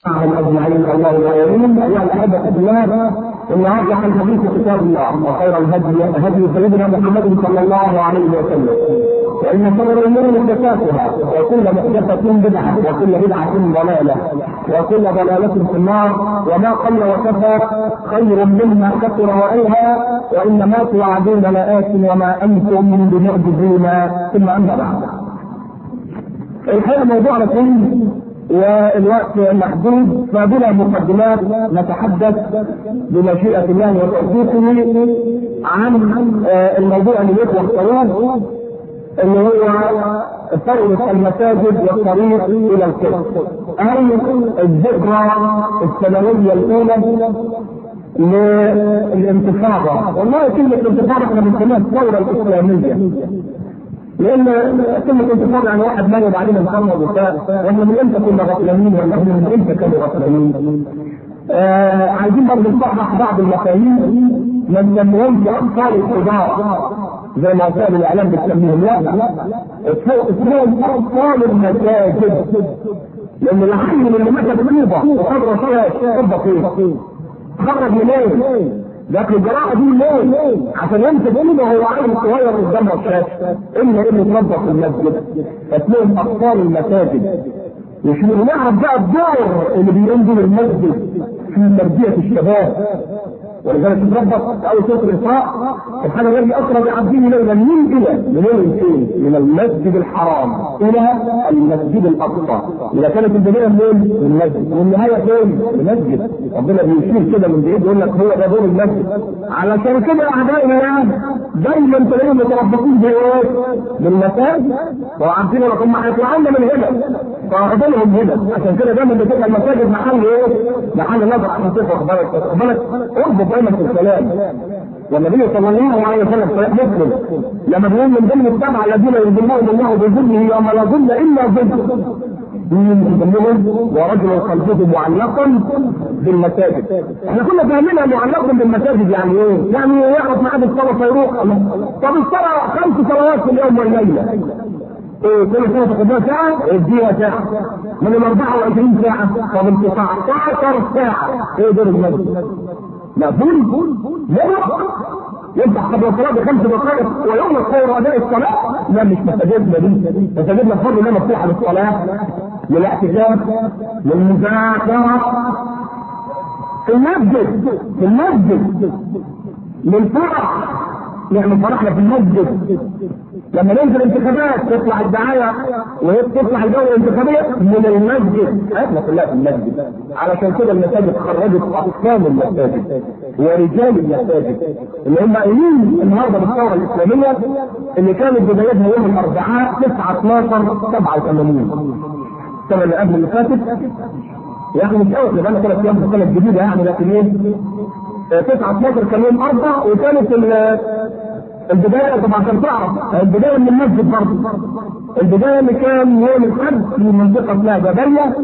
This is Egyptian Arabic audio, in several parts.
معهم اجمعين الله العالمين ايها الاحبه في الله النهارده عن حديث كتاب الله وخير الهدي هدي سيدنا محمد صلى الله عليه وسلم وان شر الامور محدثاتها وكل محدثه بدعه وكل بدعه ضلاله وكل ضلاله في النار وما قل وكفى خير مما كثر والهى وانما توعدون لآت وما انتم بمعجزين ثم اما بعد الحقيقه موضوعنا كله والوقت محدود فبلا مقدمات نتحدث بمشيئة الله وتوفيقه عن الموضوع اللي يطلق اختاروه اللي هو فوضى المساجد والطريق الى الكفر اي الذكرى السنوية الاولى للانتفاضة والله كلمة الانتفاضة احنا بنسميها الثورة الاسلامية لان كلمة انتصار يعني واحد مال وبعدين انصرنا وبتاع واحنا من امتى كنا غفلانين ولا احنا من امتى كانوا غفلانين؟ آه عايزين برضه نصحح بعض المفاهيم ما نسميهمش اطفال الكبار زي ما وسائل الاعلام بتسميهم لا اسمهم اطفال المساجد لان العيل اللي مشى بطوبه وخد رشاش طب فين؟ خرج منين؟ لكن الجراحه دي ليه؟ عشان يمسك ايده وهو عيل صغير قدام الشاشه الا انه يتنظف المسجد فتلاقيهم اطفال المساجد مش نعرف بقى الدور اللي بيقوم به المسجد في تربيه الشباب ولذلك تتربط اول سوره الاسراء الحاجه الذي اسرى بعبده ليلا من الى من فين؟ من المسجد الحرام الى المسجد الاقصى اذا كانت البدايه منين؟ من المسجد والنهايه فين؟ المسجد ربنا بيشير كده من بعيد يقول لك هو ده دور المسجد علشان كده اعدائنا دايما تلاقيهم متربطين بايه؟ بالمساجد وعارفين لك هم هيطلعوا من هنا فاخدينهم هنا عشان كده دايما بتبقى المساجد محل ايه؟ محل نظر عشان تاخد بالك خد بالك اربط دايما في الكلام والنبي صلى الله عليه وسلم في مسلم لما بيقول من ضمن السبعه الذين يظلهم الله بظله يوم لا ظل الا ظل من ضمنهم ورجل قلبه معلقا بالمساجد احنا كنا فاهمينها معلقا بالمساجد يعني ايه؟ يعني يعرف ميعاد الصلاه فيروح طب الصلاه خمس صلوات في اليوم والليله ايه كل سنه تاخدها ساعه اديها ساعه من ال 24 ساعه طب انت 19 ساعه ايه دور المسجد؟ لا بول لا يفتح قبل الصلاه بخمس دقائق ويوم الخير اداء الصلاه لا مش مساجدنا دي مساجدنا بفضل الله مفتوحه للصلاه للاعتكاف للمذاكره في المسجد في المسجد للفرح نعمل فرحنا في المسجد لما ننزل انتخابات تطلع الدعايه وتطلع الجوله الانتخابيه من المسجد حياتنا كلها في المسجد علشان كده المساجد خرجت اقسام المساجد ورجال المساجد اللي هم قايلين النهارده بالثوره الاسلاميه اللي كانت بدايتها يوم الاربعاء 9 12 87 السنه اللي قبل اللي فاتت يعني مش قوي بقى ثلاث ايام السنه الجديده يعني لكن ايه 9 12 كان يوم اربع وكانت البداية طبعا عشان تعرف البداية من المسجد برضه البداية اللي كان يوم الحد في منطقة اسمها جبلية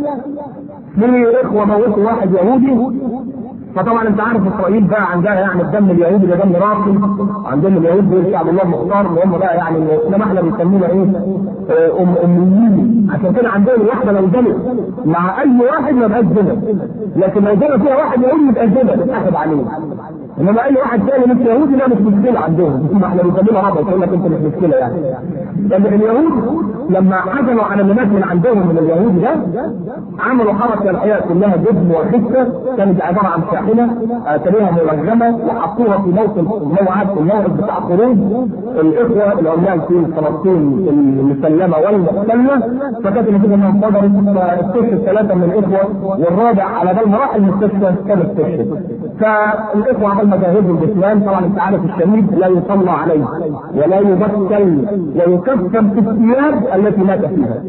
في إخوة موتوا واحد يهودي فطبعا انت عارف اسرائيل بقى عندها يعني الدم اليهودي ده دم راقي عندهم اليهود دول شعب الله المختار اللي هم بقى يعني انما احنا بنسمينا ايه؟ ام اميين عشان كده عندهم الواحده لو زنت مع اي واحد ما يبقاش زنا لكن لو زنت فيها واحد يهودي يبقى زنا تتاخد عليه انما اي واحد ثاني مش يهودي لا مش مشكله عندهم ما احنا بنسميها ربط يقول لك انت مش مشكله يعني لان اليهود لما عزلوا على الناس من عندهم من اليهود ده عملوا حركه الحياه كلها جبن وخسه كانت عباره عن شاحنه اتريها ملغمه وحطوها في موطن موعد في الموعد بتاع خروج الاخوه العمال في فلسطين المسلمه والمحتله فكانت النتيجه انهم صدروا استشهد ثلاثه من الاخوه والرابع على بال ما راح المستشفى كان استشهد فالاخوه عمل مجاهدهم الاسلام طبعا انت عارف الشهيد لا يصلى عليه ولا يبكل ويكفن في الثياب التي مات فيها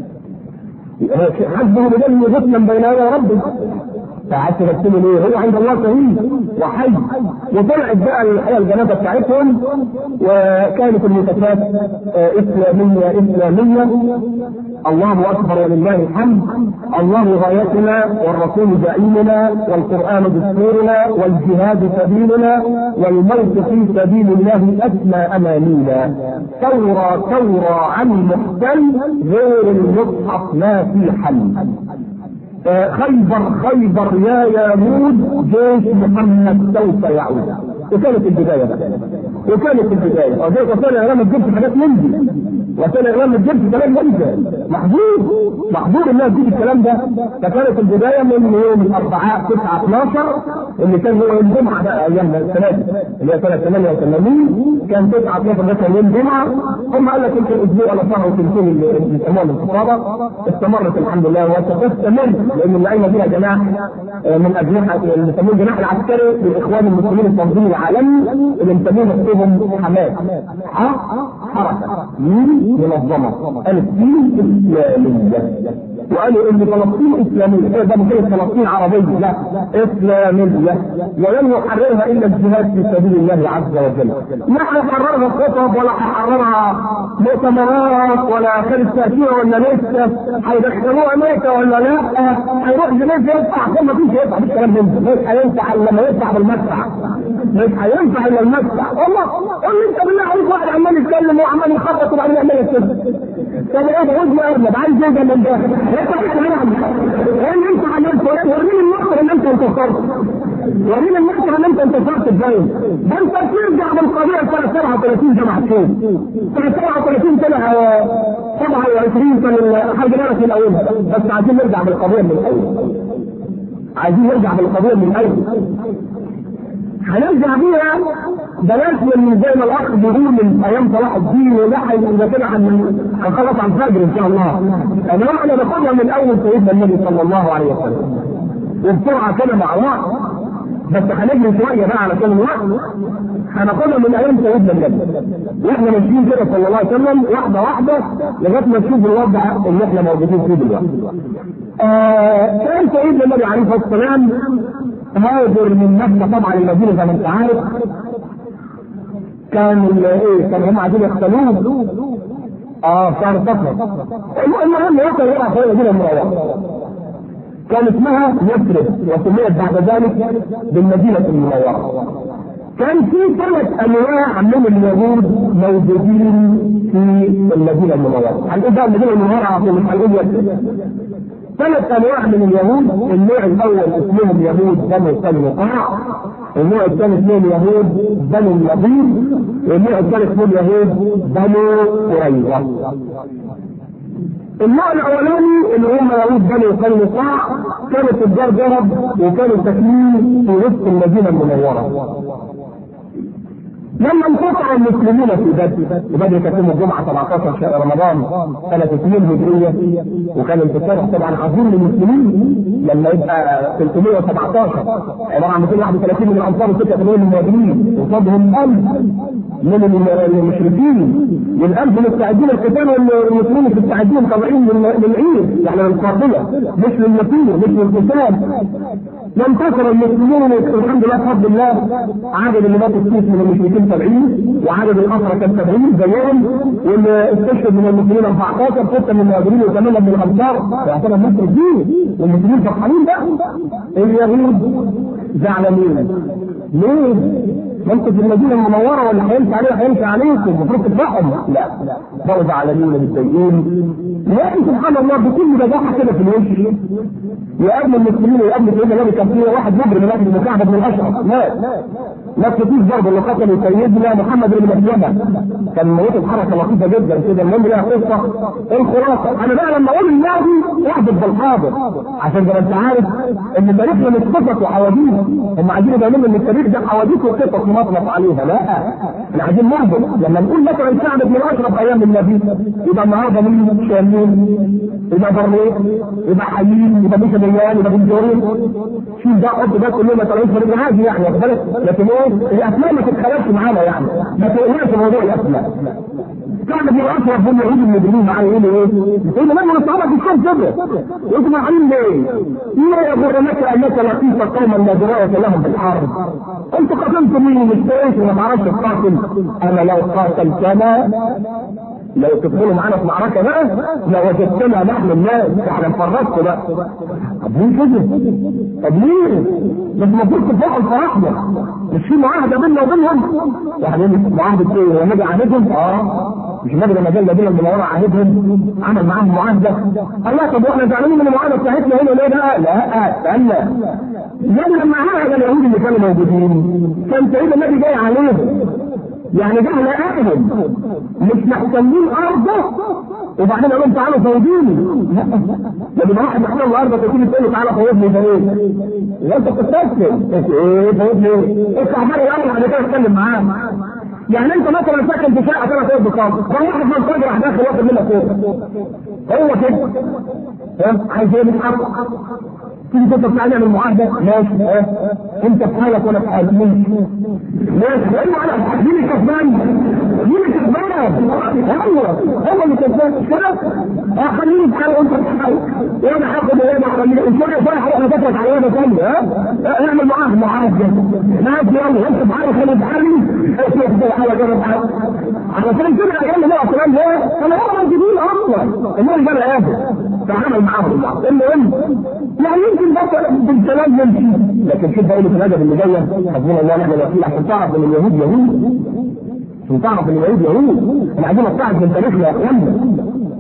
حسبه بدم غسلا بين يدي ربه فقعدت تكتبوا ليه؟ هو عند الله شهيد وحي وطلعت بقى الحياه الجنازه بتاعتهم وكانت المسافات اسلاميه اسلاميه الله اكبر ولله الحمد الله غايتنا والرسول زعيمنا والقران دستورنا والجهاد سبيلنا والموت في سبيل الله اسمى امانينا ثوره ثوره عن المحتل غير المصحف ما في حل آه خيبر خيبر يا يمود جيش محمد سوف يعود وكانت البدايه بقى وكانت البدايه وذلك وكان اغلام الجبت حاجات من دي وكان اغلام الجبت كلام من ده محظوظ محظوظ الناس تجيب الكلام ده فكانت البدايه من يوم الاربعاء 9 12 اللي كان هو يوم جمعه بقى ايام السنه دي اللي هي سنه 88 كان 9 12 ده كان يوم جمعه ثم قال لك يمكن اسبوع ولا شهر وتنتهي اللي بيسموها الانتفاضه استمرت الحمد لله وستستمر لان اللعيبه دي يا جماعه من اجنحه اللي بيسموه الجناح العسكري للاخوان المسلمين التنظيم العالمي اللي مسميه نفسهم حماس حركه منظمه الف اسلاميه وقالوا ان فلسطين اسلاميه ده مش فلسطين عربيه لا اسلاميه ولن يحررها الا الجهاد في سبيل الله عز وجل ما هيحررها خطب ولا هيحررها مؤتمرات ولا خالد تأثير ولا لسه هيدخلوه امريكا ولا لا هيروح جنيف يدفع ثم فيش يدفع مش كلام من ده مش هينفع الا لما يدفع بالمدفع مش هينفع الا المدفع والله قول لي انت بالله عليك واحد عمال يتكلم وعمال يخبط وبعدين يعمل يكتب طب ايه ده وجه ارنب عايز ايه ده من ده؟ انت ايه اللي انت عملته؟ وريني النقطه اللي انت انتصرت وريني النقطه اللي انت انتصرت ازاي؟ ده انت ترجع بالقضيه سنه 37 جمع فين؟ سنه 37 طلع 27 كان حاجه نعرف من اولها بس عايزين نرجع بالقضيه من الاول عايزين نرجع بالقضيه من الاول هنرجع بيها بلاش من زي ما الاخ بيقول من ايام صلاح الدين وده اذا كده هنخلص على الفجر ان شاء الله انما احنا ناخدها من اول سيدنا النبي صلى الله عليه وسلم وبسرعه كده مع بعض بس هنجري شويه بقى علشان الوقت هناخدها من ايام سيدنا النبي واحنا ماشيين كده صلى الله عليه وسلم واحده واحده لغايه ما نشوف الوضع اللي احنا موجودين فيه دلوقتي. آه كان سيدنا النبي عليه الصلاه والسلام هاجر من مكه طبعا المدينه زي ما انت عارف كان ايه كان هم عايزين يقتلوه اه شهر صفر المهم يوصل الى اخر المدينه المنوره كان اسمها يثرب وسميت بعد ذلك بالمدينه المنوره كان في ثلاث انواع من اليهود موجودين في المدينه المنوره هنقول بقى المدينه المنوره عشان مش هنقول يثرب ثلاث انواع من اليهود النوع الاول اسمهم يهود بنو قينقاع النوع الثاني اسمهم يهود بنو النضير والنوع الثالث اسمهم يهود بنو قريظه النوع الاولاني اللي هم يهود بني قينقاع كانوا تجار ذهب وكانوا ساكنين في وسط المدينه المنوره لما انقطع المسلمين في بدر وبدر كانت يوم الجمعه 17 شهر رمضان سنه 2 هجريه وكان انتصار طبعا عظيم للمسلمين لما يبقى 317 عباره عن 231 من الانصار و6 من المهاجرين قصادهم 1000 من المشركين وال1000 مستعدين للقتال والمسلمين مستعدين طالعين للعير يعني للقافله مش للنفير مش للقتال ينتصر المسلمون الحمد لله بفضل الله عدد اللي ماتوا فيه من المشركين 70 وعدد الاسرى كان 70 زيهم واللي استشهد من المسلمين 14 سته من المهاجرين وثمانيه من الانصار يعتبر مصر الدين والمسلمين فرحانين بقى اليهود زعلانين ليه؟ ما انتوا في المدينه المنوره ولا هيمشي عليها هيمشي عليكم المفروض تذبحهم لا بقوا زعلانين متضايقين لكن سبحان الله بكل بجاحه كده في الوش يقابل المسلمين ويقابل سيدنا النبي كان فيه واحد مجرم هناك بن كعب بن الاشرف مات ما تفيش برضه اللي قتل سيدنا محمد بن مسلمه كان موت حركه لطيفه جدا كده المهم لها قصه الخلاصه انا بقى لما اقول الماضي احدث بالحاضر عشان زي ما انت عارف ان تاريخنا مش قصص وحواديت هم عايزين يبينوا ان التاريخ ده حواديت وقصص مطلق عليها لا احنا عايزين نربط لما نقول مثلا كعب بن الاشرف ايام النبي يبقى النهارده مين شامين يبقى بريق يبقى حيين يبقى مش ديان يبقى بن جوري شوف ده حط ده كلنا طالعين في الجهاز يعني واخد بالك لكن ايه الاسماء ما تتخلفش معانا يعني ما تقولناش موضوع الاسماء كان ابن الاشرف هم يعيد المجرمين معاه يقولوا ايه؟ يقولوا من الصحابه في الشام كده يقولوا معين ليه؟ لا يغرنك انك لقيت قوما لا درايه لهم بالحرب انت قتلت مين مش كويس وما تعرفش تقاتل انا لو قاتلتنا لو تدخلوا معانا في معركه بقى لوجدتنا نحن الناس احنا نفرجكم بقى طب ليه كده؟ طب ليه؟ مش المفروض تفرحوا الفرحنا مش في معاهده بيننا وبينهم يعني معاهده ايه؟ هو النبي عاهدهم؟ اه مش النبي لما جاء الذين المنورة عاهدهم عمل معاهم معاهدة قال لا طب واحنا زعلانين من المعاهدة بتاعتنا هنا ليه بقى؟ لا استنى النبي لما عاهد اليهود اللي كانوا موجودين كان سيد النبي جاي عليهم يعني جه لقاهم مش محتلين ارضه وبعدين قال لهم تعالوا فوضوني لما واحد محتل الارض تقول الثاني تعالى فوضني ده ايه؟ يبقى انت بتستسلم ايه فوضني ايه؟ اطلع بره الاول بعد كده اتكلم معاه يعني انت مثلا ساكن في شقه ثلاث اوض بخمس فواحد من الفجر راح داخل واخد منك اوضه هو كده فاهم عايز ايه من حقك تيجي تطلب تعالى من معاهدة ماشي اه انت في حالك وانا في حالك ماشي ماشي ايوه انا مين اللي كسبان؟ مين اللي كسبان؟ هو هو اللي كسبان مش كده؟ اه خليني في حالي وانت في حالك وانا هاخد وانا هخليني ان شاء الله فرح انا بفرج على واحده ثانيه ها؟ اعمل معاهدة معاهدة ماشي يلا انت في حالك خليني في حالي انت في حالك انا في حالي علشان كده ايام بقى كلام ليه؟ انا هم موجودين اصلا الناس بقى قادر فعمل معاهم بعض المهم يعني يمكن بس بالكلام يمشي لكن شوف بقول في الادب اللي جايه حسبنا الله ونعم الوكيل عشان تعرف ان اليهود يهود عشان تعرف ان اليهود يهود احنا عايزين نستعرض من تاريخنا يا اخوانا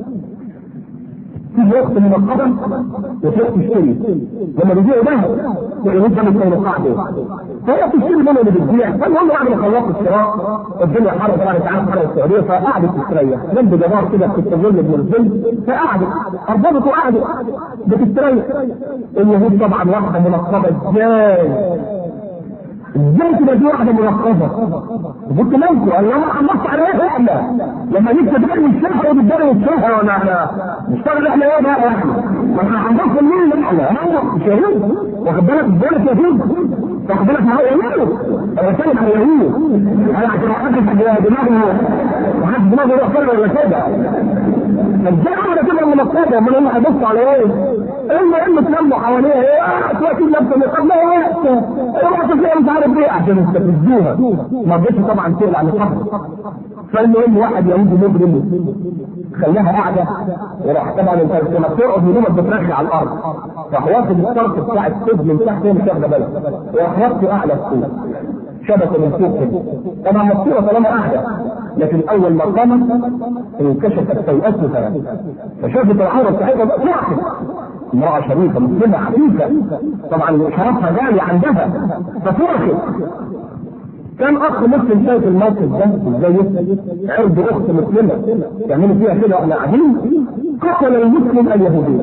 في وقت من القدم وفي وقت تشتري لما بيبيعوا ذهب اليهود ده من القاع دول فهي تشتري منهم اللي بتبيع فالمهم بعد ما خلصوا الشراء الدنيا حر طبعا انت عارف حر السعوديه فقعدت تستريح جنب جبار كده في الظل ابن الظل فقعدت اربطت وقعدت بتستريح اليهود طبعا واحده منقبه ازاي ازاي تبقى دي واحده منقبه؟ قلت مالكم قال لما خلصت عليها احنا لما نكتب علم الشهر وبالدرجه الشهر ولا احنا نشتغل احنا ايه بقى احنا؟ ما احنا هنبص مين احنا؟ ايوه شهيد واخد بالك بالك يا سيدي واخد بالك معايا يهود انا بتكلم عن اليهود انا عشان احدد دماغه وحد دماغه يروح كده ولا كده ازاي انا تبقى منقبه امال هم هيبصوا على ايه؟ اما اما تلموا حواليها ايه؟ تلاقي لابسه نقاب لا ايه؟ ايه فيها مش عارف ايه عشان يستفزوها ما رضيتش طبعا تقلع نقابها فالمهم واحد يهودي مجرم خلاها قاعده وراح طبعا انت لما بتقعد هدومك بترخي على الارض راح واخد الطرف بتاع السجن من تحت مش واخده بالك راح واخده اعلى السوق شبكه من فوق كده طبعا مكسوره طالما قاعده لكن اول ما قامت انكشفت سيئتها فشافت العوره بتاعتها بقى واحد امرأة شريفة مسلمة عفيفة طبعا شرفها غالي عندها فصرخت كان اخ مسلم شايف الموقف ده ازاي عرض اخت مسلمه يعملوا فيها كده واحنا قاعدين قتل المسلم اليهودي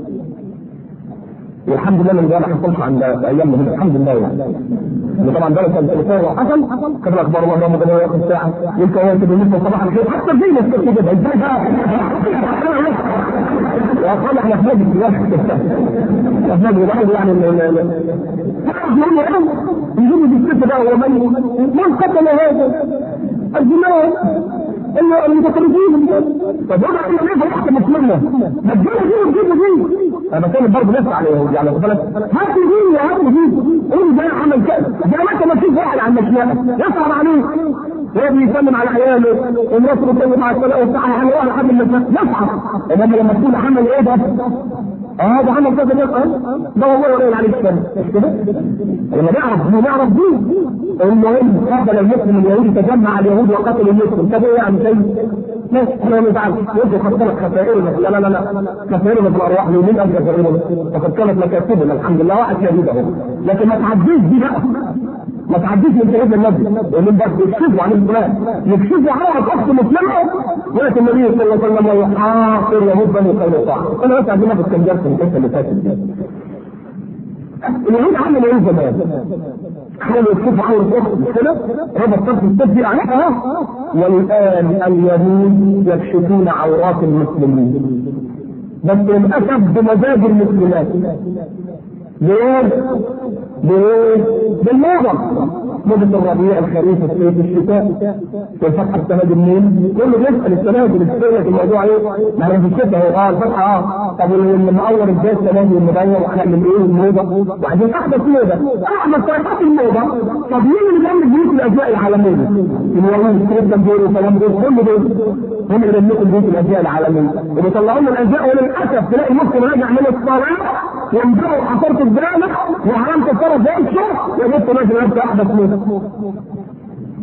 والحمد لله من ده ما حصلش عند ايامنا هنا الحمد لله يعني طبعا ده كان تليفون وحصل كتب اخبار الله اللهم ده ياخد ساعه والكواكب بالنسبه صباح الخير حتى زي ما تكتب كده ازاي بقى يا اخوان احنا في نادي يا في نادي الواحد يعني يقول له ايه يجيبوا بالست بقى هو من من قتل هذا الجماعه المتخرجين طب وضع ان ليه واحده مسلمه ما تجيبوا دي وتجيبوا دي انا بتكلم برضه لسه على اليهود يعني خد بالك هات دي يا هات دي قول ده عمل كذا ده ما ما فيش واحد على المشنقه يصعب عليه هو بيسلم على عياله ومراته بتسلم على الصلاه وبتاع يعني هو لحد المشنقه يصعب انما لما تكون عمل ايه ده اه ده عمل كذا ده ده والله ولا عليه السلام مش كده؟ لما نعرف نعرف دي المهم قبل المسلم اليهودي تجمع اليهود وقتل المسلم طب ايه يعني شيء؟ ماشي احنا ما نزعلش يجي خد لك خسائرنا لا لا لا لا خسائرنا في الارواح يومين قبل خسائرنا فقد كانت مكاسبنا الحمد لله واحد شهيد اهو لكن ما تعديش دي بقى ما تعديش من شهيد النبي لان بس يكشفوا عن الفلان يكشفوا عن اخت مسلمه ولكن النبي صلى الله عليه وسلم يحاصر يهود بني قينقاع انا بس عايزين ناخد كام درس من القصه اللي فاتت دي اليهود عملوا ايه زمان؟ حاولوا يكشفوا عورة اخت مش كده؟ هذا الطرف الطبي عليها والان اليهود يكشفون عورات المسلمين بس للاسف بمزاج المسلمات ليه؟ ليه؟ بالموضة موجة الربيع الخريف الصيف الشتاء والفتحة السنة دي منين؟ كله بيسأل السنة دي بتسأل الموضوع ايه؟ ما احنا في الشتاء اهو اه الفتحة اه طب واللي مقور ازاي السنة دي والمدور وهنعمل ايه والموضة وبعدين احدث موضة احدث طريقات الموضة طب مين اللي بيعمل بيوت الازياء العالمية؟ اليومين كريم دول وكلام دول كل دول هم اللي بيملكوا بيوت الازياء العالمية وبيطلعوا لنا الازياء وللاسف تلاقي مسلم راجع من الصلاة ينبعوا حصرت الجامع وعلامة الطرف زي الشيخ وجدت نازل نفسه احدث موضة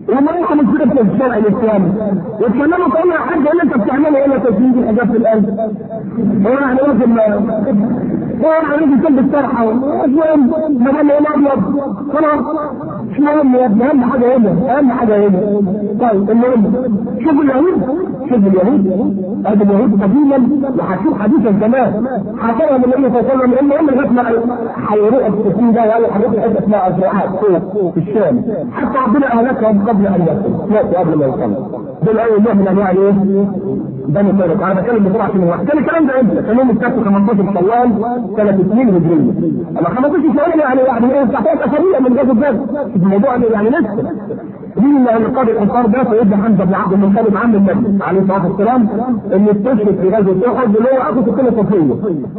لما انت مش كده في الشارع الاسلامي وتكلموا تقول يا حاج اللي انت بتعمله ايه تسجيل الحاجات في القلب هو يعني لازم هو يعني لازم تلبس طرحه مش مهم ما دام ايه ابيض خلاص مش مهم يا ابني اهم حاجه هنا اهم حاجه هنا طيب المهم شوف اليهود شوف اليهود هذا اليهود قديما وهتشوف حديثا كمان حكاها من النبي صلى الله عليه وسلم ان هم لغايه ما حيروها السكين ده قالوا حاجات حته اسمها ازرعات فوق في الشام حتى ربنا اهلكهم قبل ان يصلوا ماتوا قبل ما يصلوا دول اول نوع من انواع الايه؟ بني قيرق انا بتكلم بسرعه عشان الوقت كان الكلام ده امتى؟ كان يوم السبت 15 شوال سنه 2 هجريه اما 15 شوال يعني يعني ايه تحتاج اسابيع من غزوه بدر الموضوع يعني لسه مين اللي قاد الانصار ده سيدنا حمزه بن عبد المطلب عم النبي عليه الصلاه والسلام اللي استشهد في غزوه احد اللي هو اخو سكينه صفيه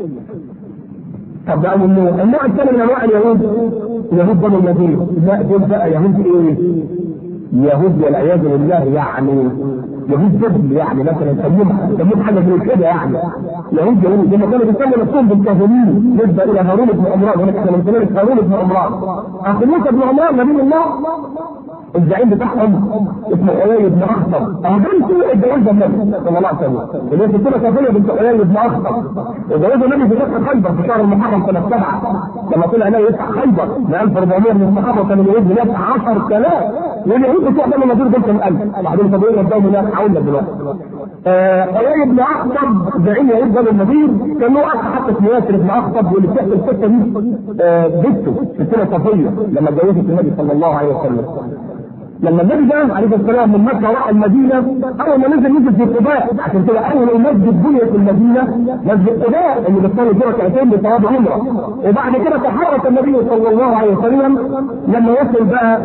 طب ده اول نوع، النوع الثاني من انواع اليهود يهود بني النذير، لا دول بقى يهود ايه؟ يهود والعياذ بالله يعني يهود جبل يعني مثلا يسموهم يسموهم حاجه زي كده يعني يهود يهود لما كانوا بيسموا نفسهم بالكاهنين نسبه الى هارون بن عمران هناك احنا بنسميه هارون بن عمران اخو موسى بن عمران نبي الله الزعيم بتاعهم اسمه حيي بن اخطب اهو ده انتوا اتجوزوا النبي صلى الله عليه وسلم اللي هي ستنا صفيه بنت حيي بن اخطب اتجوزوا النبي في فتح خيبر في شهر المحرم سنه سبعه لما طلع النبي يفتح خيبر من 1400 من الصحابه وكان اليهود هناك 10000 واليهود بتوع بني النضير دول كان 1000 بعدين طب ايه قدامهم هناك هقول لك دلوقتي حيي بن اخطب زعيم يهود بني النضير كان له اخ حتى اسمه ياسر بن اخطب واللي بتحكي القصه دي بنته ستنا صفيه لما اتجوزت النبي صلى الله عليه وسلم لما النبي ده عليه السلام من مكه راح المدينه اول ما نزل نزل في قباء عشان كده اول مسجد بني في المدينه مسجد قباء اللي بتصلي فيه ركعتين بثواب عمره وبعد كده تحرك النبي صلى الله عليه وسلم لما وصل بقى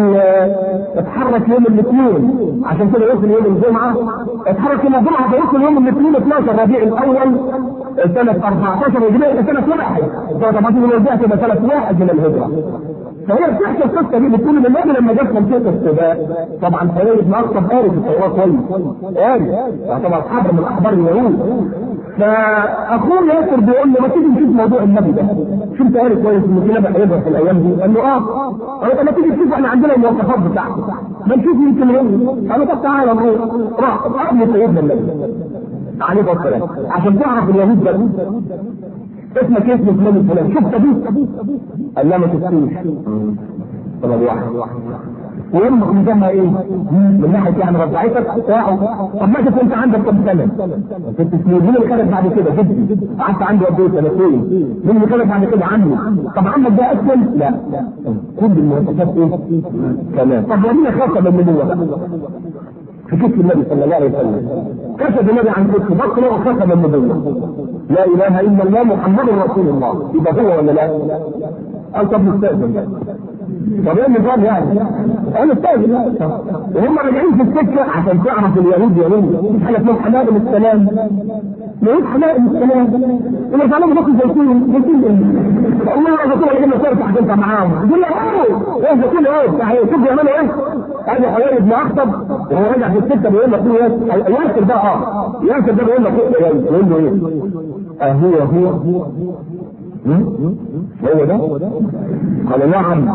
اتحرك يوم الاثنين عشان كده وصل يوم الجمعه اتحرك يوم الجمعه فوصل يوم الاثنين 12 ربيع الاول سنه 14 هجريه سنه واحد طبعا دي الوزيع تبقى سنه واحد من الهجره فهي بتحكي القصه دي بتقول ان النبي لما جت منطقه السباق طبعا حيي بن اخطب قاري في التوراه كويس قاري طبعا حبر من اخبار اليهود فاخوه ياسر بيقول له ما تيجي نشوف موضوع النبي ده شو انت قاري كويس ان في نبي هيظهر في الايام دي قال له اه قال له ما تيجي تشوف احنا عندنا المواصفات بتاعته ما نشوف يمكن هو قال له طب تعالى نروح راح راح سيدنا النبي عليه الصلاه والسلام عشان تعرف اليهود ده اسمك اسم فلان الفلاني شفت ابوك قال لا ما شفتوش طب واحد ويمك مسمى ايه؟ من ناحيه يعني رضعتك بتاعه طب ما انت عندك كم سنه؟ ست سنين مين اللي خلف بعد كده؟ جدي قعدت عنده قد ايه سنتين مين اللي خلف بعد كده عنه؟ طب عمك ده اسلم؟ لا كل المواصفات ايه؟ تمام طب ومين خاصه بالنبوه في كتب النبي صلى الله عليه وسلم كتب النبي عن كتب بطل وختم النبوة لا اله الا الله محمد رسول الله يبقى هو ولا لا؟ قال طب نستاذن طب ايه النظام يعني؟ قال نستاذن وهم راجعين في السكه عشان تعرف اليهود يهود مش حاجه اسمها حلال السلام ما هيش حلال السلام اللي تعلموا باكل زيتون زيتون ايه؟ والله يا زيتون اللي جبنا صورة عشان انت معاهم يقول لك ايه؟ ايه زيتون ايه؟ يعني شوف بيعملوا ايه؟ ادي حوالي ابن اخطب وهو راجع في السكه بيقول لك ايه؟ ياسر ده اه ياسر ده بيقول لك ايه؟ يقول له ايه؟ اه هو هو هو ده؟ قال نعم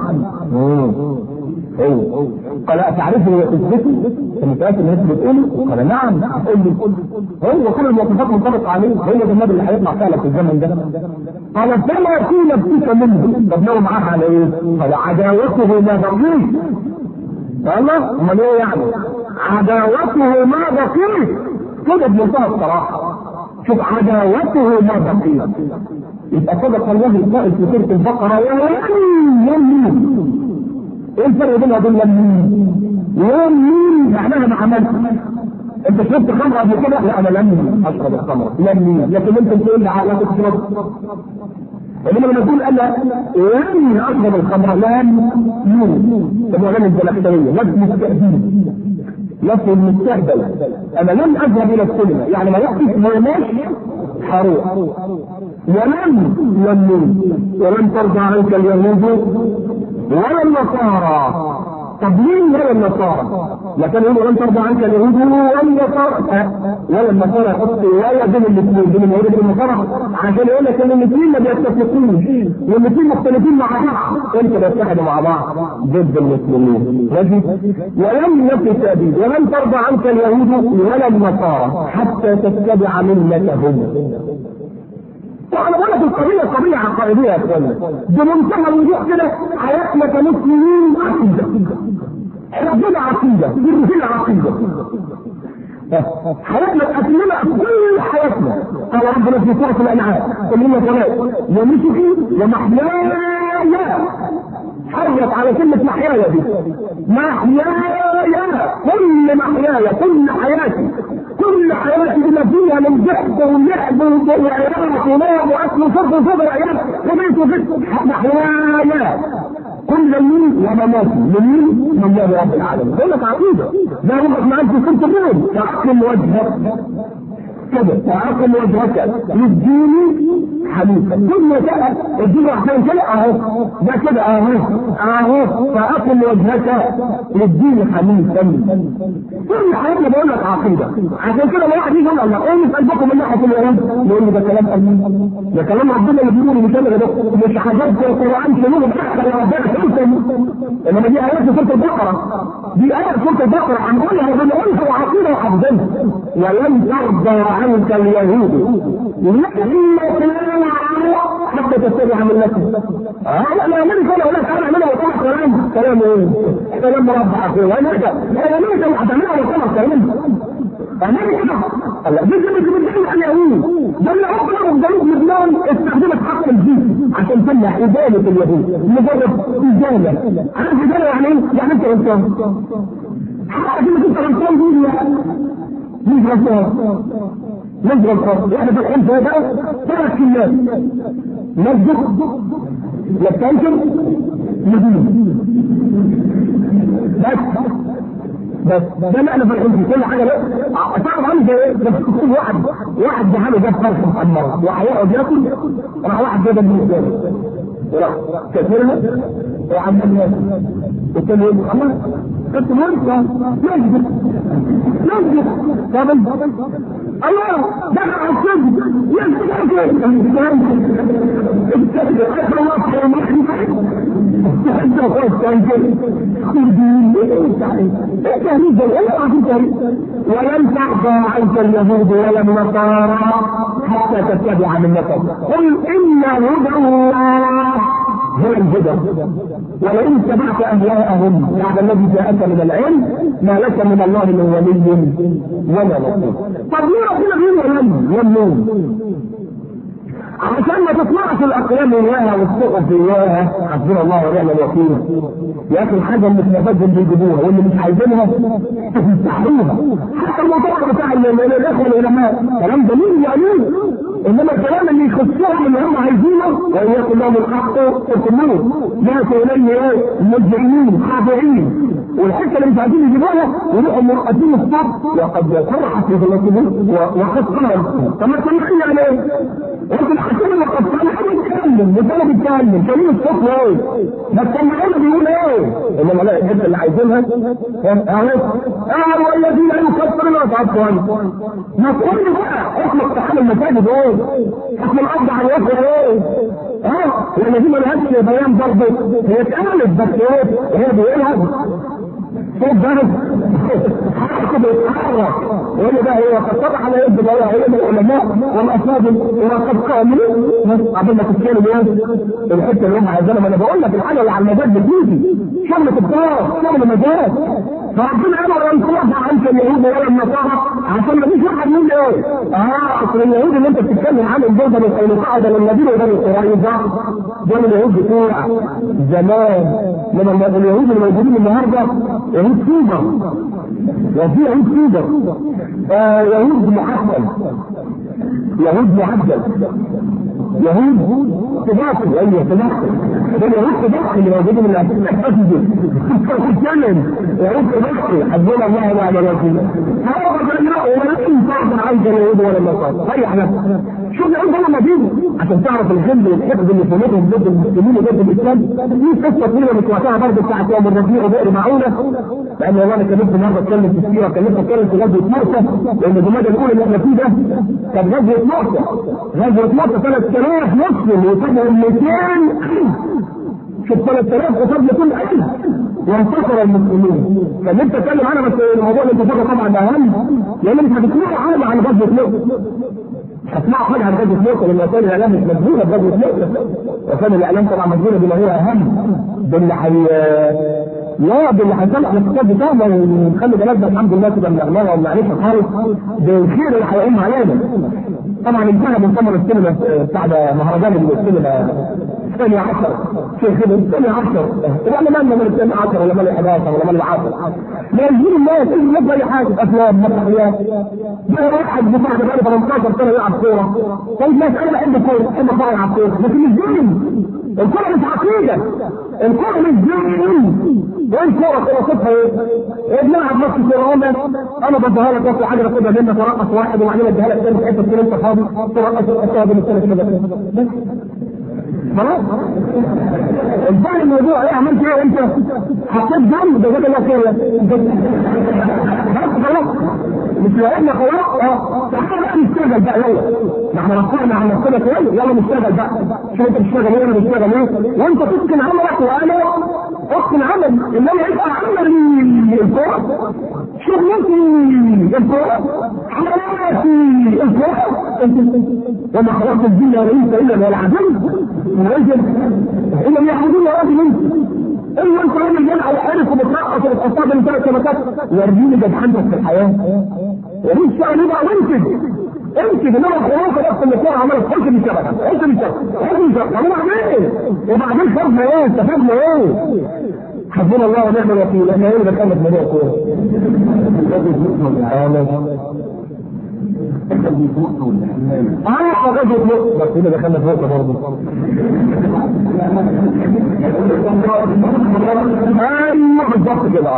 هو قال أتعرفه وتثبته؟ فمتأكد ان انت بتقوله؟ قال نعم قل لي هو كل المواصفات منطبقة عليه هو ده النبي اللي هيطلع فعلا في الزمن ده قال فما في نفسك منه طب ناوي معاه على ايه؟ قال عداوته ما بقيت الله امال ايه يعني؟ عداوته ما بقيت كده بمنتهى الصراحة شوف عداوته ما بقيت يبقى صدق الله القائل في سورة البقرة يمين ايه الفرق بينها وبين يمين؟ يمين معناها ما عملت انت شربت خمر قبل كده؟ لا انا لم اشرب الخمر يمين لكن انت بتقول لي على تشرب انما لما تقول انا لن اشرب الخمر لن يمين طب وغني الزلكتريه لفظ مستهدين لفظ المستهدل انا لن اذهب الى السينما يعني ما يحدث ما يماش حروق ولن يمين ولن ترضى عنك اليهود ولا النصارى طب مين ولا النصارى؟ لكن يقولوا لن ترضى عنك اليهود والنصارى ولا النصارى يحطوا ولا بين الاثنين بين اليهود والنصارى عشان يقول لك ان الاثنين ما بيتفقوش والاثنين مختلفين مع بعض انت بيتحدوا مع بعض ضد المسلمين ماشي ولم يكن تأبيد ولن ترضى عنك اليهود ولا النصارى حتى تتبع ملتهم وانا بقول لك القضيه قضيه عقائديه يا اخوانا بمنتهى الوضوح كده حياتنا كمسلمين عقيده ربنا عقيده بالرسول عقيده حياتنا تأكلنا كل حياتنا قال ربنا في سورة الأنعام كلنا ثلاث ونسكي ومحياي حرت على كلمة محياي دي محياي كل محياي كل حياتي كل حياتي بما فيها من ضحك ولعب وعياط ونوم واكل وشرب وصبر عيال وبيت وبيت محياي كل مين ومماتي من مين؟ من الله رب العالمين بقول لك عقيده ده روحك معاك في سوره الروم تعقل وجهك كده تعقل وجهك للدين حنيفا كل شيء الدين عشان كده اهو ده كده اهو اهو فاقم وجهك للدين حنيفا كل حياتنا بقول لك عقيده عشان كده لو واحد يجي يقول الله ايه في قلبكم من ناحيه اليهود نقول له ده كلام قلبي ده كلام ربنا اللي بيقوله مش انا ده مش حاجات في القران تقول بتحصل يا ربنا تنسى انما دي ايات في سوره البقره دي ايات في سوره البقره هنقولها بنقولها وعقيده وحافظينها ولن ترضى عنك اليهود الا حتى تتبع ملته اه لا لا مالك ولا ولا تعالى اعملها وطلع كلام كلام ايه؟ كلام رب اخوه وانا كده انا مالك ولا هتعملها وطلع كلام فمالك كده هلا دي اللي بتدعي على اليهود ده اللي اكبر جنوب لبنان استخدمت حق الجيش عشان تمنع ازاله اليهود مجرد ازاله عارف ازاله يعني ايه؟ يعني انت غلطان حقك انك انت غلطان دي مش غلطان نزل الخط احنا في الحين ده ثلاث كلمات مسجد يستنكر مدينة بس بس ده اللي احنا في الحين كل حاجه لا تعرف عامل زي ايه؟ لما تكون واحد واحد جهاله جاب فرخه محمره وهيقعد ياكل راح واحد جاب بالنسبه له وراح كثيرها وراح عمال ياكل والتاني يقول له الله خدت مرة مسجد مسجد طب الله دخل على السجن يسجد ولن ترضى عنك اليهود ولا النصارى حتى تتبع ملتهم قل ان هدى الله هو الهدى ولئن اتبعت اهواءهم بعد الذي جاءك من العلم ما لك من الله من ولي ولا نصير طب ليه ربنا بيقول ولي والنون عشان ما تطلعش الاقلام اياها والسقف اياها حسبنا الله ونعم الوكيل يا اخي الحاجه اللي في نفسهم بيجيبوها واللي مش عايزينها تستحقوها حتى الموضوع بتاع الاخوه العلماء كلام جميل يعني انما الكلام اللي يخصهم اللي هم عايزينه وان يكن لهم الحق يكملوا ياتوا اليه ايه؟ مجرمين خاضعين والحته اللي مش عايزين يجيبوها يروحوا مرقدين الصف وقد صرحت في ثلاثين وقد قال طب ما تنحي عليه انت الحكيم اللي قد قال حاجه بيتكلم وده بيتكلم كلمه الصوت ايه؟ ما تسمعونا بيقول ايه؟ انما لا الحته اللي عايزينها اهو اه والذين يكفرون ويتعفون ما تقول بقى حكم اقتحام المساجد ايه؟ حكم القبض على الوجه ايه؟ اه والذين ما لهاش بيان برضه هي اتقالت بس ايه؟ هي بيقولها صوت بارد كده يتحرك وهي ده هو قد طبع على يد علم العلماء والافاضل وقد قالوا قبل ما تتكلم ايه الحته اللي هم عايزينها ما انا بقول لك الحاجه اللي على المزاج بتيجي شغل الكفار شغل مزاج فربنا امر ان ترفع عنك اليهود ولا النصارى عشان ما فيش واحد يقول ايه؟ اه اصل اليهود اللي انت بتتكلم عنهم دول بني قينقاع ده للنبي وبني قريظه دول اليهود بتوع زمان من اليهود اللي موجودين النهارده يهود سوبر وفي يهود سوبر آه يهود محسن يهود معدل يهود تداخل ايوه تداخل اليهود تداخل اللي موجودين من المسجد تتكلم يهود تداخل حسبنا الله ونعم الوكيل هذا ولكن ترضى عنك اليهود ولا النصارى صحيح نفسك شوف العلم ده مدينه عشان تعرف الغل والحقد اللي في قلوبهم ضد المسلمين وضد الاسلام في قصه طويله مش وقتها برضه بتاعت يوم الربيع وبئر معونه لان والله انا كلمت مره اتكلم في السيره كلمت اتكلم في غزوه مرسى لان الجماعه الاولى اللي احنا فيه ده كان غزوه مرسى غزوه مرسى 3000 مسلم وصلوا 200 شوف 3000 قصاد كل ألف وانتصر المسلمين كان انت تتكلم عنها بس الموضوع اللي انت طبعا ده اهم لان مش هتسمعوا حاجه عن غزوه مرسى هتسمعوا حاجه عن غزوه مرسى لان وسائل الاعلام مش مشغوله بغزوه مرسى وسائل الاعلام طبعا مشغوله بما هو اهم باللي حي لا باللي هيطلع الاقتصاد بتاعنا ونخلي بلدنا الحمد لله تبقى مغنيه ومعرفه خالص بالخير اللي هيقوم علينا طبعا انتهى من ثمر السينما بتاع ده مهرجان السينما الثاني عشر شيخ الثاني عشر ولا مالنا من الثاني عشر ولا مال 11 ولا مال 10 لا يجيب الناس اللي يبغى اي حاجه افلام مسرحيات ده واحد بتاع ده بقاله 18 سنه يلعب كوره طيب ماشي انا بحب الكوره بحب اتفرج على الكوره لكن مش دين الكوره مش عقيده الكوره مش دين وايه الكوره خلاصتها ايه؟ بنلعب ماتش كوره انا بديها لك واخد حاجه باخدها منك ورقص واحد وبعدين اديها لك تاني في حته تكون انت فاضي ترقص القصه من السنه كده بس خلاص انتهى الموضوع ايه عملت ايه انت حطيت جنب جزاك الله خير بس خلاص مش لقينا خلاص اه تعالى بقى نشتغل بقى يلا ما احنا رفعنا عن نفسنا كويس يلا نشتغل بقى شوف انت بتشتغل ايه وانا بشتغل ايه وانت تتقن عملك وانا اتقن عمل انما يبقى عملي الكوره شغلتي الكوره حياتي الكوره وما خلقت الدنيا وليس الا للعدل ورجل الا يعبدون يا راجل انت الا انت راجل جدع وحارس وبترقص وبتقصد من ثلاث سنوات وريني جدعنتك في الحياه وريني الشغل بقى وانتج انتج انما الخروج بس اللي فيها عمال تخش من الشبكه تخش من الشبكه تخش من الشبكه وبعدين وبعدين خدنا ايه استفدنا ايه حسبنا الله ونعم الوكيل احنا ايه اللي كانت موضوع كوره اه غزوة مصر بس هنا دخلنا في نقطة برضه ايوه بالظبط كده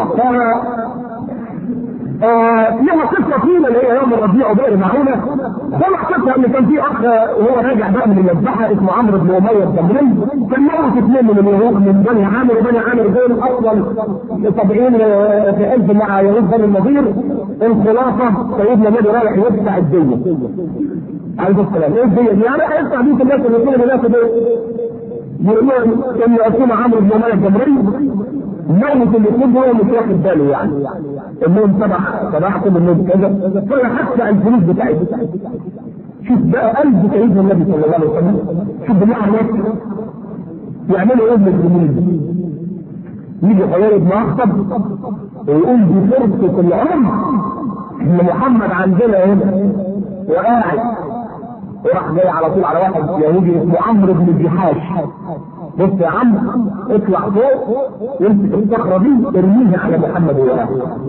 اه لها قصة طويلة اللي هي يوم الربيع وبئر معونة سمع قصة ان كان في اخ وهو راجع بقى من المذبحة اسمه عمرو بن امية الدمري كان موت اثنين من اليهود من بني عامر وبني عامر دول افضل 70 في الف مع يهود بني النضير الخلاصة سيدنا النبي رايح يدفع الدية عليه السلام ايه الدية دي؟ يعني هيدفع بيت الناس اللي كل الناس دول يقول لهم ان يكون عمرو بن امية الدمري موت الاثنين دول مش واخد باله يعني انهم تبع تبعكم انهم كذا فانا حتى الفلوس بتاعتي شوف بقى قلب سيدنا النبي صلى الله عليه وسلم شوف بالله عليك يعملوا ايه المسلمين يجي حيار ابن اخطب ويقول دي فرصة العمر ان محمد عندنا هنا وقاعد وراح جاي على طول على واحد يهودي اسمه عمرو بن الجحاش بص يا عم اطلع فوق وامسك الصخره دي ارميها على محمد ووراه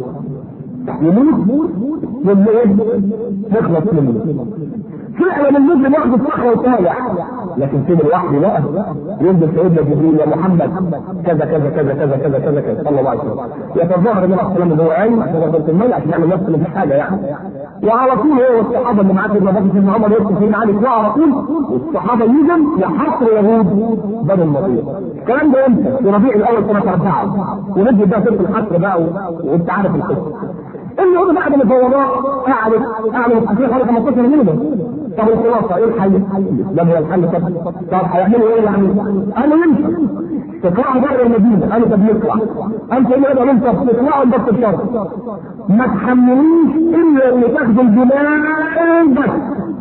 يموت واللي ايه تخلص منه فعلا المسلم ياخد الصخره وطالع لكن فين الوحي بقى ينزل سيدنا جبريل يا محمد كذا كذا كذا كذا كذا كذا كذا صلى الله عليه وسلم يتظاهر النبي صلى الله عليه وسلم هو قايم عشان ياخد المال عشان يعمل نفسه مفيش حاجه يعني وعلى طول هو والصحابه اللي معاه سيدنا بكر سيدنا عمر يدخل فينا علي وعلى طول الصحابه يجوا يحصروا يهود بني النضير الكلام ده امتى؟ في ربيع الاول سنه اربعه ونجد بقى سيره الحصر بقى وانت عارف القصه اليهود بعد المفاوضات قعدوا قعدوا متحكمين حوالي 15 مليون طب الخلاصه ايه الحل؟ الاسلام هو الحل طب طب هيعملوا ايه يعني؟ قالوا يمشي تطلعوا بره المدينه قالوا طب نطلع انت ايه يقدر انت تطلعوا بس الشرط ما تحملوش الا اللي تاخدوا الجمال بس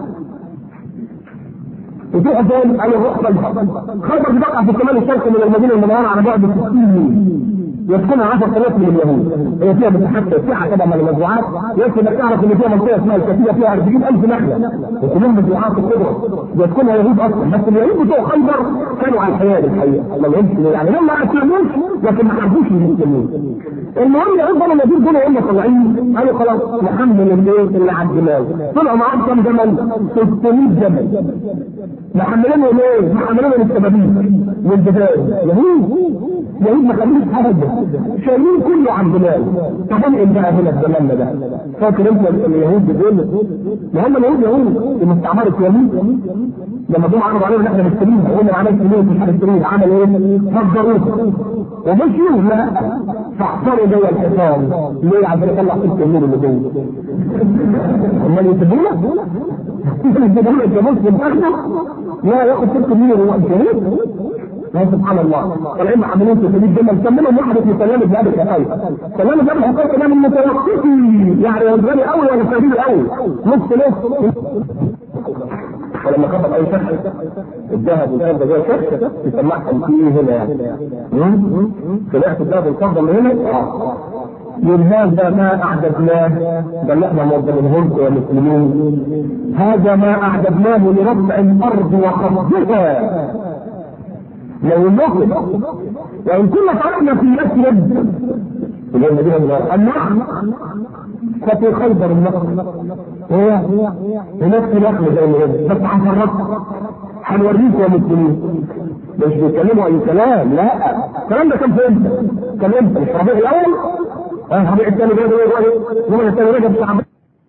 وتروح فين؟ قالوا روح خيبر خيبر بتقع في الشمال الشرقي من المدينه المنوره على بعد 60 ميل يسكنها 10000 من اليهود هي فيها مساحات سعه طبعا من المزروعات يكفي انك تعرف ان فيها منطقه اسمها الكثيره فيها 40000 نخله وكلهم مزروعات الخضره يسكنها يهود اصلا بس اليهود بتوع خيبر كانوا على الحياه الحقيقه ما لهمش يعني هم ما اكلوش لكن ما حبوش المسلمين المهم يهود بنو النبيل دول هم طالعين قالوا خلاص نحمل الليل اللي على الجمال طلعوا معاهم كام جمل 600 جمل محملينهم ايه؟ محملينهم السبابيك والجبال يهود يهود ما خلوش حاجه شايلين كله عن بلاد طب انقل بقى هنا في زماننا ده فاكر انت اليهود دول ما هم اليهود يهود في مستعمره يمين لما جم عرضوا عليهم ان احنا مستريين قلنا عملت ايه مش مستريين عمل ايه؟ فجروه ومشيوا لا فاحتروا جوه الحصان ليه عشان يطلع سلك النور اللي جوه امال يسيبونا؟ يسيبونا انت مسلم تاخده؟ لا ياخد سلك النور هو شهيد يا سبحان الله طالعين عاملين في سبيل جمل سمينا واحد اسمه سلام بن ابي الحقيقه سلام بن ابي الحقيقه ده من متوسطي يعني غني قوي ولا فقير قوي نص نص ولما خبط اي شخص الذهب والفضه زي شخص يسمعهم فيه هنا يعني سمعت الذهب والفضه من هنا؟ اه من هذا ما اعددناه بل احنا موظفينهم يا مسلمين هذا ما اعددناه لرفع الارض وخفضها لو النقل وان كنا تركنا في يثرب اللي هي المدينه المنوره النخل ففي خيبر النخل هو هناك في نخل زي ما بس هنفرقها هنوريكم يا مسلمين مش بيتكلموا اي كلام لا الكلام ده كان فين؟ كان امتى؟ مش ربيع الاول؟ اه ربيع الثاني رجب ربيع الثاني رجب شعبان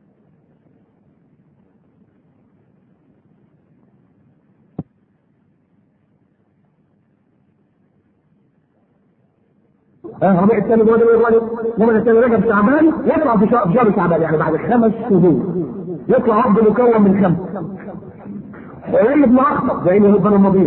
اه ربيع الثاني رجب ربيع الثاني رجب شعبان يطلع في شهر شعبان يعني بعد خمس شهور يطلع عبد مكون من خمسه ويقول ابن اخطب زي ما بنو النضير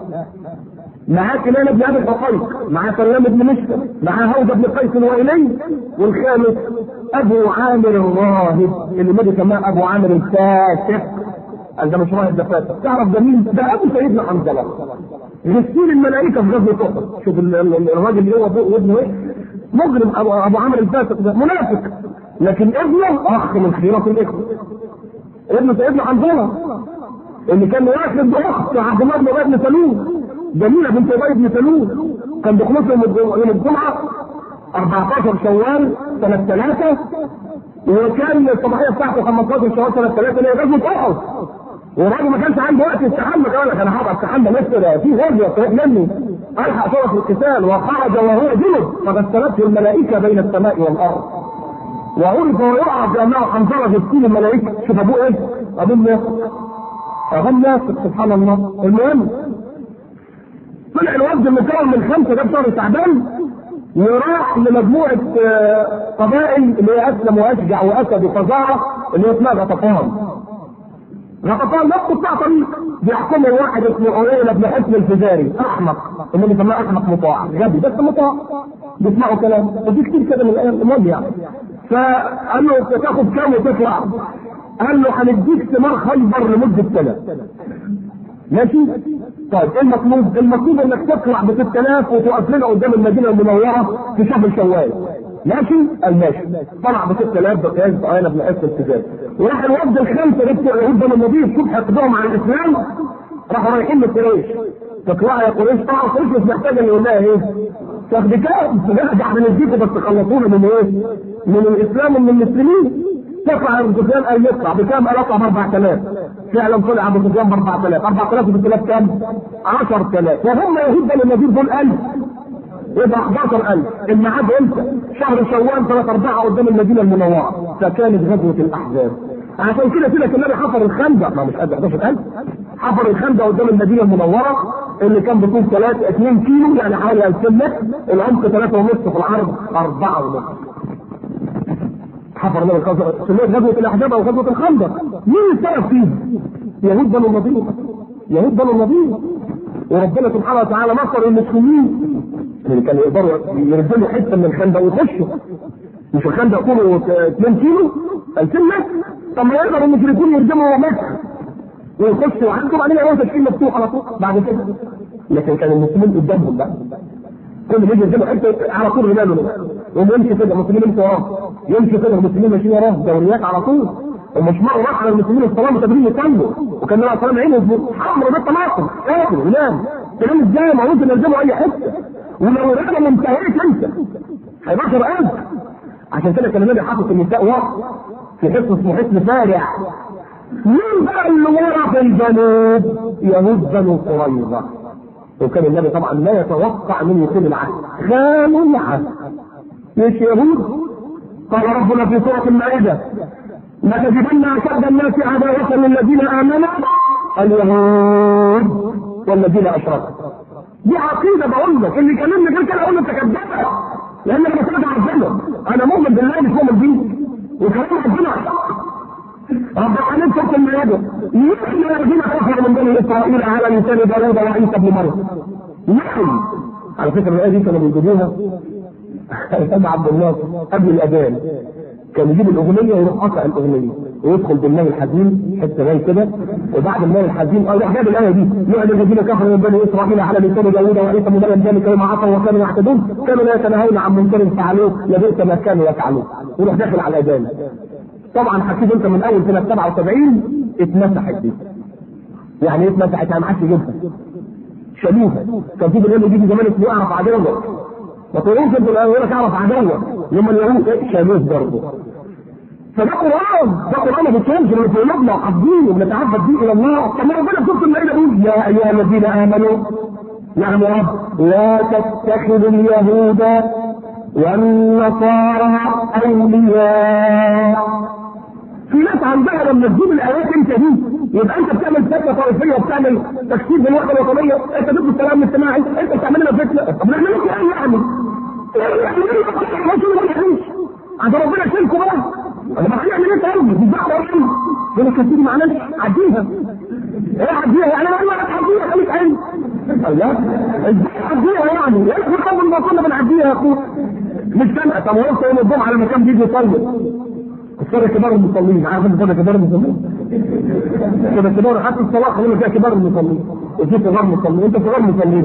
معاه كنان بن ابي الحقيق معاه سلام بن مشكل معاه هوده بن قيس والي والخامس ابو عامر الراهب اللي مدي سماه ابو عامر الفاتح ده مش راهب ده فاتح تعرف ده مين؟ ده ابو سيدنا حنظله غسيل الملائكه في غزوه احد شوف الراجل اللي هو ابنه ايه؟ مجرم ابو ابو عامر الفاتح ده منافق لكن ابنه اخ من خيرة الاخوه ابن سيدنا حنظله اللي كان واخد اخت عبد الله بن ابي بن سلول جميله بنت ابي بن سلول كان بيخلص يوم الجمعه 14 شوال سنه ثلاثه وكان الصباحيه بتاعته 15 شوال سنه ثلاثه اللي هي غزوه احد والراجل ما كانش عنده وقت يستحمى قال لك انا هقعد استحمى مصر في غزوه تروح مني الحق صوره القتال وخرج وهو جنب فغسلته الملائكه بين السماء والارض وعرف ويقع بانه حنظله غسيل الملائكه شوف ابوه ايه؟ ابوه نافق ابوه نافق سبحان الله المهم طلع الوفد المكون من خمسه ده بشهر شعبان وراح لمجموعه قبائل اللي هي اسلم واشجع واسد وفظاعه اللي هي اسمها غطفان. غطفان نفسه بتاع طريق بيحكمه واحد اسمه عيينه بن حسن الفزاري احمق اللي بيسموه احمق مطاع غبي بس مطاع بيسمعوا كلام وفي كتير كده من الايام يعني فقال له تاخد كام وتطلع؟ قال له هنديك ثمار خيبر لمده سنه ماشي؟ طيب ايه المطلوب؟ المطلوب انك تطلع ب 6000 وتقف لنا قدام المدينه المنوره في شهر شوال. ماشي؟ قال ماشي. طلع ب 6000 بقياس عينه بن قيس التجاري. وراح الوفد الخمسه ده بتوع يهود بنو النضير شوف حقدهم على الاسلام راحوا رايحين لقريش. تطلع يا قريش طبعا قريش مش محتاجه ان يقول لها ايه؟ تاخد كام؟ لا احنا نديكم بس تخلصونا من ايه؟ من الاسلام ومن المسلمين. تطلع ابو سفيان قال يطلع بكام؟ قال اطلع ب 4000 فعلا طلع ابو سفيان ب 4000 4000 و 3000 كام؟ 10000 وهم يهود بني النذير دول 1000 يبقى 11000 الميعاد امتى؟ شهر شوال 3 4 قدام المدينه المنوره فكانت غزوه الاحزاب عشان كده كده النبي حفر الخندق ما مش قد 11000 حفر الخندق قدام المدينه المنوره اللي كان بطول 3 2 كيلو يعني حوالي 2000 متر العمق 3 ونص في العرض 4 ونص حفر النبي سميت غزوه الاحزاب او غزوه الخندق مين السبب فيه؟ يهود بنو النضير يهود بنو النضير وربنا سبحانه وتعالى نصر المسلمين اللي كانوا يقدروا يردوا حته من الخندق ويخشوا مش الخندق طوله 2 كيلو 2000 متر طب ما يقدر المشركون يردموا متر ويخشوا عندهم علينا يوم تشكيل مفتوح على طول بعد كده لكن كان المسلمين قدامهم بقى كل ما يجي يردموا حته على طول رماله يقوم يمشي كده المسلمين يمشي وراه يمشي كده المسلمين ماشيين وراه دوريات على طول ومش مره راح على المسلمين الصلاه متابعين يصلوا وكان النبي صلى الله عليه وسلم عينه حمر ده طماطم ياكل وينام كلام ازاي ما ممكن يلزموا اي حته ولو رجع انتهيت انت هيبقى قلب عشان كده كان النبي حاطط النساء وقت في حصن اسمه حصن فارع مين بقى اللي ورا في الجنوب؟ يهود بنو قريظه وكان النبي طبعا لا يتوقع من يكون العهد خانوا العهد مش يهود قال ربنا في سورة المائدة لتجدن أشد الناس عداوة للذين آمنوا اليهود والذين أشركوا دي عقيدة بقول لك اللي كلمني غير كده اقول له انت كذاب لان انا بتابع ربنا انا مؤمن بالله مش مؤمن بيه وكلام ربنا رب العالمين سورة المائدة يحيي الذين كفروا من بني اسرائيل على لسان داوود وعيسى بن مريم يحيي على فكرة الآية دي كانوا بيجيبوها أيام عبد الله قبل الأذان كان يجيب الأغنية ويروح قطع الأغنية ويدخل بالماء الحزين حتة زي كده وبعد الماء الحزين اه راح جاب الآية دي يعلم الذين كفروا من بني إسرائيل على لسان داوود وعيسى بن مريم ذلك ما عصوا وكانوا يعتدون كانوا لا يتناهون عن منكر فعلوه لبئس ما كانوا يفعلون ويروح داخل على الأذان طبعا حكيت انت من اول سنه 77 اتمسحت دي يعني ايه اتمسحت يعني ما حدش يجيبها شالوها كان في برنامج يجي زمان اسمه اعرف عدوك ما تقولوش انت يقول لك اعرف عدوك يوم اليهود ايه شالوه برضه فده قران ده قران ما بيتكلمش اللي في قلوبنا وحافظينه وبنتعبد بيه الى الله طب ما ربنا في سوره المائده بيقول يا ايها الذين امنوا نعم يا رب لا تتخذوا اليهود والنصارى اولياء في ناس عندها لما تجيب الايات انت دي يبقى انت بتعمل فتنه طائفيه وبتعمل تكسير بالوحده الوطنيه انت ضد السلام الاجتماعي انت بتعمل لنا فتنه طب نعمل لكم ايه يعني؟ يعني ايه عشان ربنا يشيلكم بقى انا ما هنعمل ايه تاني؟ دي دعوه يعني يقول لك يا سيدي معلش عديها ايه عديها يعني انا ما عديها خليك عين الله ازاي عديها يعني؟ ايه احنا اول ما كنا بنعديها يا اخويا مش كان طب وقفت يوم الجمعه لما كان بيجي يصلي الصلاة كبار المصلين عارف انت كده كبار المصلين كده كبار حتى الصلاة خلينا فيها كبار المصلين وفي صغار مصلين انت صغار مصلين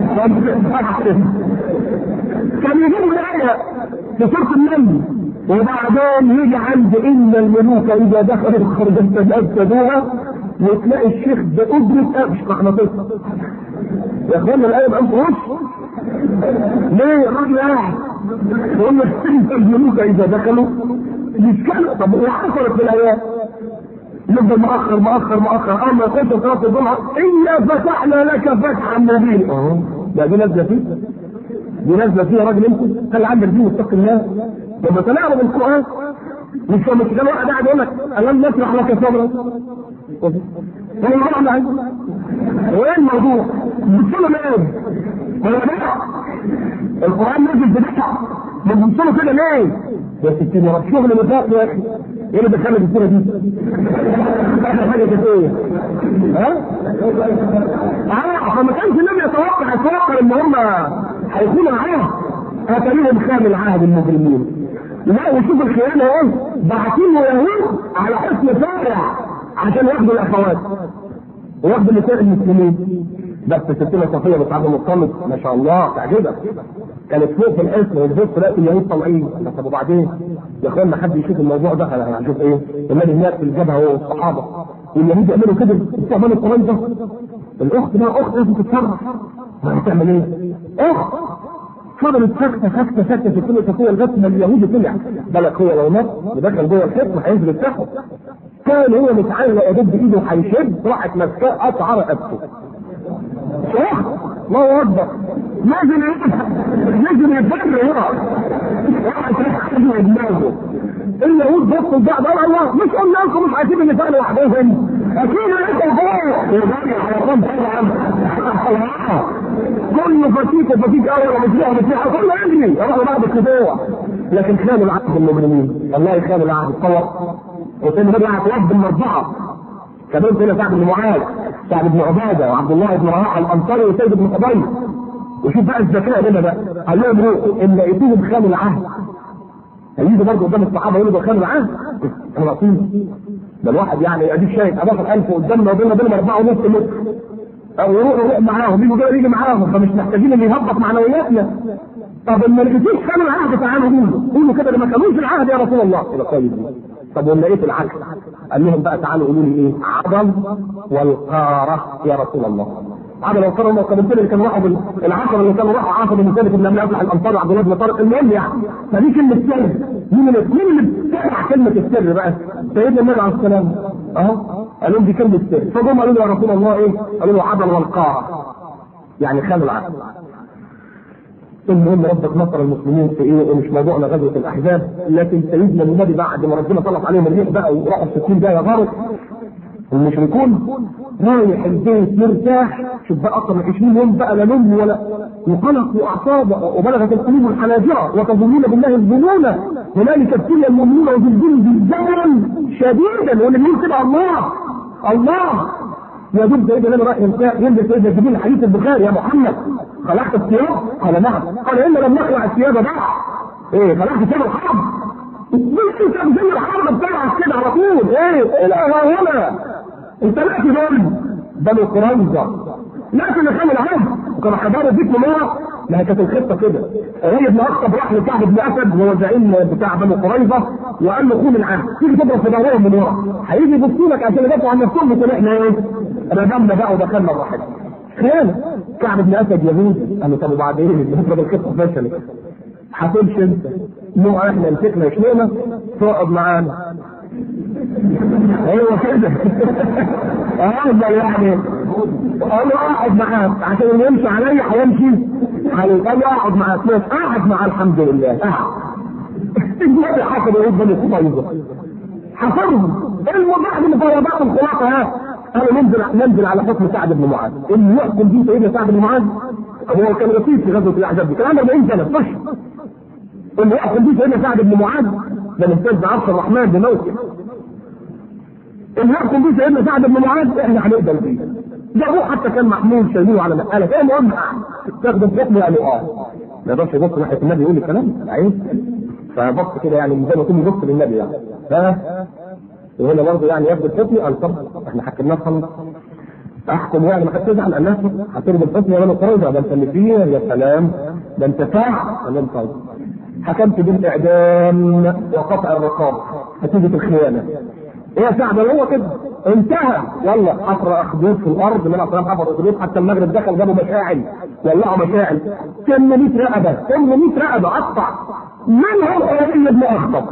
كان يجيبوا الآية في سورة النمل وبعدين يجي عند إن الملوك إذا دخلوا الخرجة أفسدوها وتلاقي الشيخ ده أدرك مش مقناطيس يا اخوانا الآية ما انتوش ليه الراجل قاعد يقول لك إن الملوك إذا دخلوا يتكلم طب هو حصلت في الايات يفضل مؤخر مؤخر مؤخر اما يخش صلاه الجمعه انا فتحنا لك فتحا مبينا اه ده دي نازله فيه دي نازله فيه يا راجل انت هل عندك دين اتق الله لما تنعرض القران مش مش كان واحد قاعد يقول لك الم نشرح لك صدرك هو الموضوع عايز وايه الموضوع؟ بتصلوا ليه؟ هو ده القران نزل بدقه بتبصوا كده ليه؟ يا ستين يا رب شغل نفاق يا اخي ايه اللي دخلنا في السوره دي؟ احنا حاجه كانت ايه؟ ها؟ اه فما كانش النبي يتوقع يتوقع ان هم هيكونوا معاه اتاريهم خام العهد المجرمين لا وشوف الخيانه ايه؟ باعتين له يهود على حسن فارع عشان ياخدوا الاخوات وياخدوا نساء المسلمين بس ستنا صفيه بتعرف مطلق ما شاء الله تعجبك كانت فوق في الاسم والبص لقيت اليهود طالعين طب وبعدين يا اخوان ما حد يشوف الموضوع ده انا هنشوف ايه النبي هناك في الجبهه هو والصحابه واليهود يعملوا كده استعمال القران ده الاخت بقى اخت لازم تتصرف ما هتعمل ايه؟ اخت فضلت ساكته ساكته ساكته في كل تقوى لغايه ما اليهود طلع بالك هو لو نط ودخل جوه الحصن هينزل يفتحه كان هو متعلق يدب بايده وهيشد راحت ماسكاه قطع رقبته صح الله اكبر لازم لازم يفر هنا واحد دماغه اليهود بصوا لبعض قال الله مش قلنا لكم مش عايزين النساء لوحدهم اكيد انتوا فوق كل فتيك وفتيك اول ومسيح ومسيح كله يجري راحوا بعد الخدوع لكن خانوا العهد المجرمين الله يخان العهد اتطلق وكان بدأ يتوب بالمرضعه كمان هنا سعد بن معاذ سعد بن عباده وعبد الله بن رواحه الانصاري وسيد بن قبيل وشوف بقى الذكاء هنا بقى قال لهم روحوا ان لقيتوهم خانوا العهد هيجوا برضه قدام الصحابه يقولوا ده خانوا العهد احنا ناقصين ده الواحد يعني اديك شايف 11000 قدامنا وبيننا وبينهم 4 ونص متر او يروح يروح معاهم يجوا جاي يجي معاهم فمش محتاجين اللي يهبط معنوياتنا طب ما لقيتوش خانوا العهد تعالوا قولوا قولوا كده ده ما كانوش العهد يا رسول الله يبقى كويس طب ولا لقيت العكس قال لهم بقى تعالوا قولوا لي ايه عضل والقاره يا رسول الله عضل والقاره هم كانوا اللي كانوا راحوا العشره اللي كانوا راحوا عاصم بن ثابت بن افلح الانصار وعبد الله بن طارق المهم يعني فدي كلمه سر مين اللي مين اللي بتسمع كلمه السر بقى سيدنا النبي عليه السلام اهو قال لهم دي كلمه سر فجم قالوا له يا رسول الله ايه قالوا له عضل والقاره يعني خانوا العهد المهم ربك نصر المسلمين في ايه ومش موضوعنا غزوه الاحزاب لكن سيدنا النبي بعد ما ربنا طلق عليهم الريح بقى وراحوا 60 ده غاروا المشركون رايح البيت مرتاح شوف بقى اكثر من 20 يوم بقى لا نوم ولا وقلق واعصاب وبلغت القلوب الحناجر وتظنون بالله الظنون هنالك ابتلي المؤمنون وزلزلوا زلزالا شديدا واللي بيقول كده الله الله يا دوب سيدنا النبي رايح ينسى ينزل سيدنا جبريل حديث البخاري يا محمد خلعت الثياب؟ قال نعم قال الا لم نخلع الثياب بعد ايه خلعت ثياب الحرب انت زي الحرب بتاعك كده على طول ايه لا هنا انت لا دول بنو قريظه لكن اللي كانوا العهد وكانوا حضروا بيت مرة ما هي كانت الخطه كده هي ابن اخطب راح لكعب بن اسد وهو زعيم بتاع بنو قريظه وقال له خون العهد تيجي تضرب في ظهرهم من ورا هيجي يبصوا لك عشان يدافعوا عن نفسهم يقول احنا ايه رجمنا بقى ودخلنا الواحد خيانه كعب بن اسد يهودي قال له طب وبعدين نضرب الخطه فشلت هتمشي انت مو احنا مسكنا شلينا تقعد معانا ايوه كده افضل يعني قال له اقعد معاك عشان اللي يمشي عليا هيمشي قال له اقعد معاك بس قاعد معاه الحمد لله قاعد النبي حصل يهود بني قريظه حصرهم الموضوع اللي في بعض الخلاصه ها قالوا ننزل ننزل على حكم سعد بن معاذ اللي يحكم فيه سيدنا سعد بن معاذ هو كان رصيد في غزوه الاحزاب دي كان عنده 40 سنه طش اللي يحكم فيه سيدنا سعد بن معاذ ده الانسان عرش الرحمن بموته اللي يحكم فيه سيدنا سعد بن معاذ احنا هنقبل فيه جابوه حتى كان محمول شايلينه على نقاله كان مهم تستخدم حكم قالوا اه ما يقدرش يبص ناحيه النبي يقول الكلام عايز فبص كده يعني زي ما يكون يبص للنبي يعني ها وهنا برضه يعني يبدو الحكم قال طب احنا حكمناه خلاص احكم يعني ما حدش يزعل قال لها هترضى الحكم يا بني قريظه ده انت اللي فيه يا سلام ده انت فاعل سلام طيب حكمت بالاعدام وقطع الرقاب نتيجه الخيانه ايه يا سعد هو كده انتهى يلا حفر اخدود في الارض من اطراف حفر اخدود حتى المغرب دخل جابوا مشاعل ولعوا مشاعل 800 رقبه 800 رقبه قطع منهم حريه ابن اخطب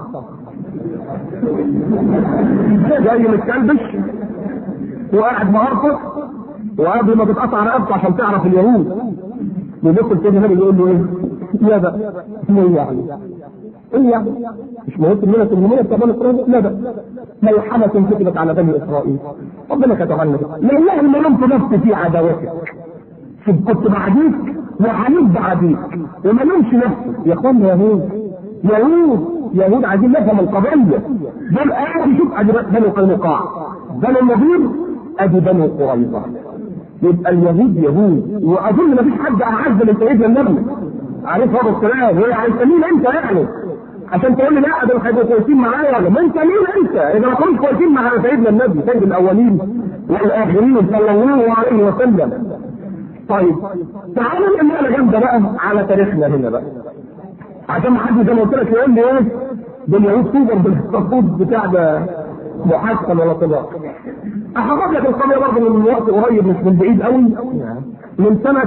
جاي متكلبش وقاعد مهرطق وقبل ما تتقطع رقبته عشان تعرف اليهود بيبص لسيدنا النبي يقول له ايه؟ يا ده ايه يعني؟ ايه يعني؟ مش مهم منك المؤمنة بتاع بني اسرائيل؟ لا ده ملحمة كتبت على بني اسرائيل ربنا كتب لنا لله ما لم نفسي في عداوتك كنت بعديك وحنيف بعديك وما نمشي نفسي يا اخوانا يهود يهود يهود عايزين نفهم القضية دول قاعد شوف ادي بني قينقاع بني النضير ادي بني قريظة يبقى اليهود يهود واظن ما فيش حد اعز من سيدنا النبي عليه الصلاه والسلام هي عايز مين انت يعني عشان تقول لي لا دول هيبقوا كويسين معايا ولا ما انت مين انت اذا ما كنتش كويسين مع سيدنا النبي سيد الاولين والاخرين صلى الله عليه وسلم طيب تعالوا نعمل جنب بقى على تاريخنا هنا بقى عشان ما حد زي ما قلت لك يقول لي ايه ده اليهود سوبر بالتصويت بتاع ده محسن ولا طلاق احفظ لك القضيه برضه من وقت قريب مش من بعيد قوي من سنه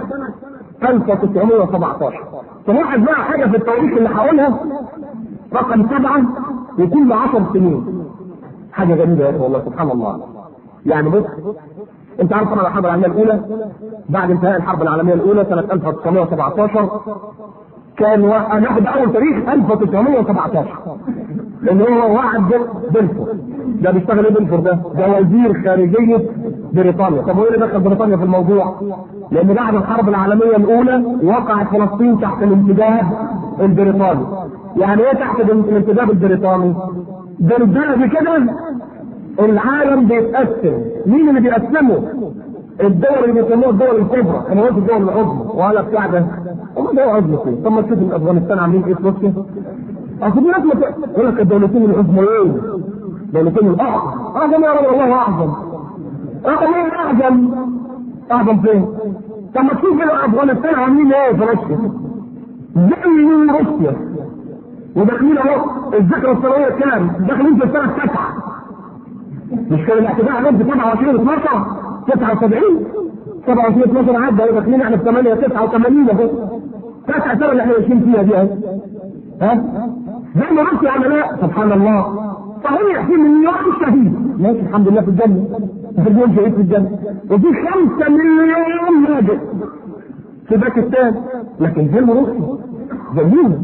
1917 تلاحظ بقى حاجه في التواريخ اللي هقولها رقم سبعه وكل 10 سنين حاجه جميله يا والله سبحان الله يعني بص انت عارف طبعا الحرب العالميه الاولى بعد انتهاء الحرب العالميه الاولى سنه 1917 كان هناخد اول تاريخ 1917 اللي هو وعد بلفور ده بيشتغل ايه بلفور ده؟ ده وزير خارجيه بريطانيا، طب وايه اللي دخل بريطانيا في الموضوع؟ لان بعد الحرب العالميه الاولى وقعت فلسطين تحت الانتداب البريطاني. يعني ايه تحت الانتداب البريطاني؟ ده البلد كده العالم بيتقسم، مين اللي بيقسمه؟ الدول اللي بيسموها الدول الكبرى، انا قلت الدول العظمى، وهذا بتاع ده هم دول عظمى فين؟ طب ما تشوف افغانستان عاملين ايه في روسيا؟ اصل في ناس يقول لك الدولتين العظميين دولتين الاعظم اعظم يا رب الله اعظم اعظم ايه اعظم اعظم فين؟ طب ما تشوف افغانستان عاملين ايه في روسيا؟ زي روسيا وداخلين اهو الذكرى السنويه كام؟ داخلين في السنه التاسعه مش كان الاعتداء عليهم في 27 12 79 27 12 عدى وداخلين احنا في 8 89 اهو تسع سنه اللي احنا ماشيين فيها دي اهي ها؟ زي ما روسيا عملاء سبحان الله صحيح في مليون شهيد ماشي الحمد لله في الجنه مليون شهيد في الجنه وفي خمسة مليون ناجح في باكستان لكن زي روسيا زينا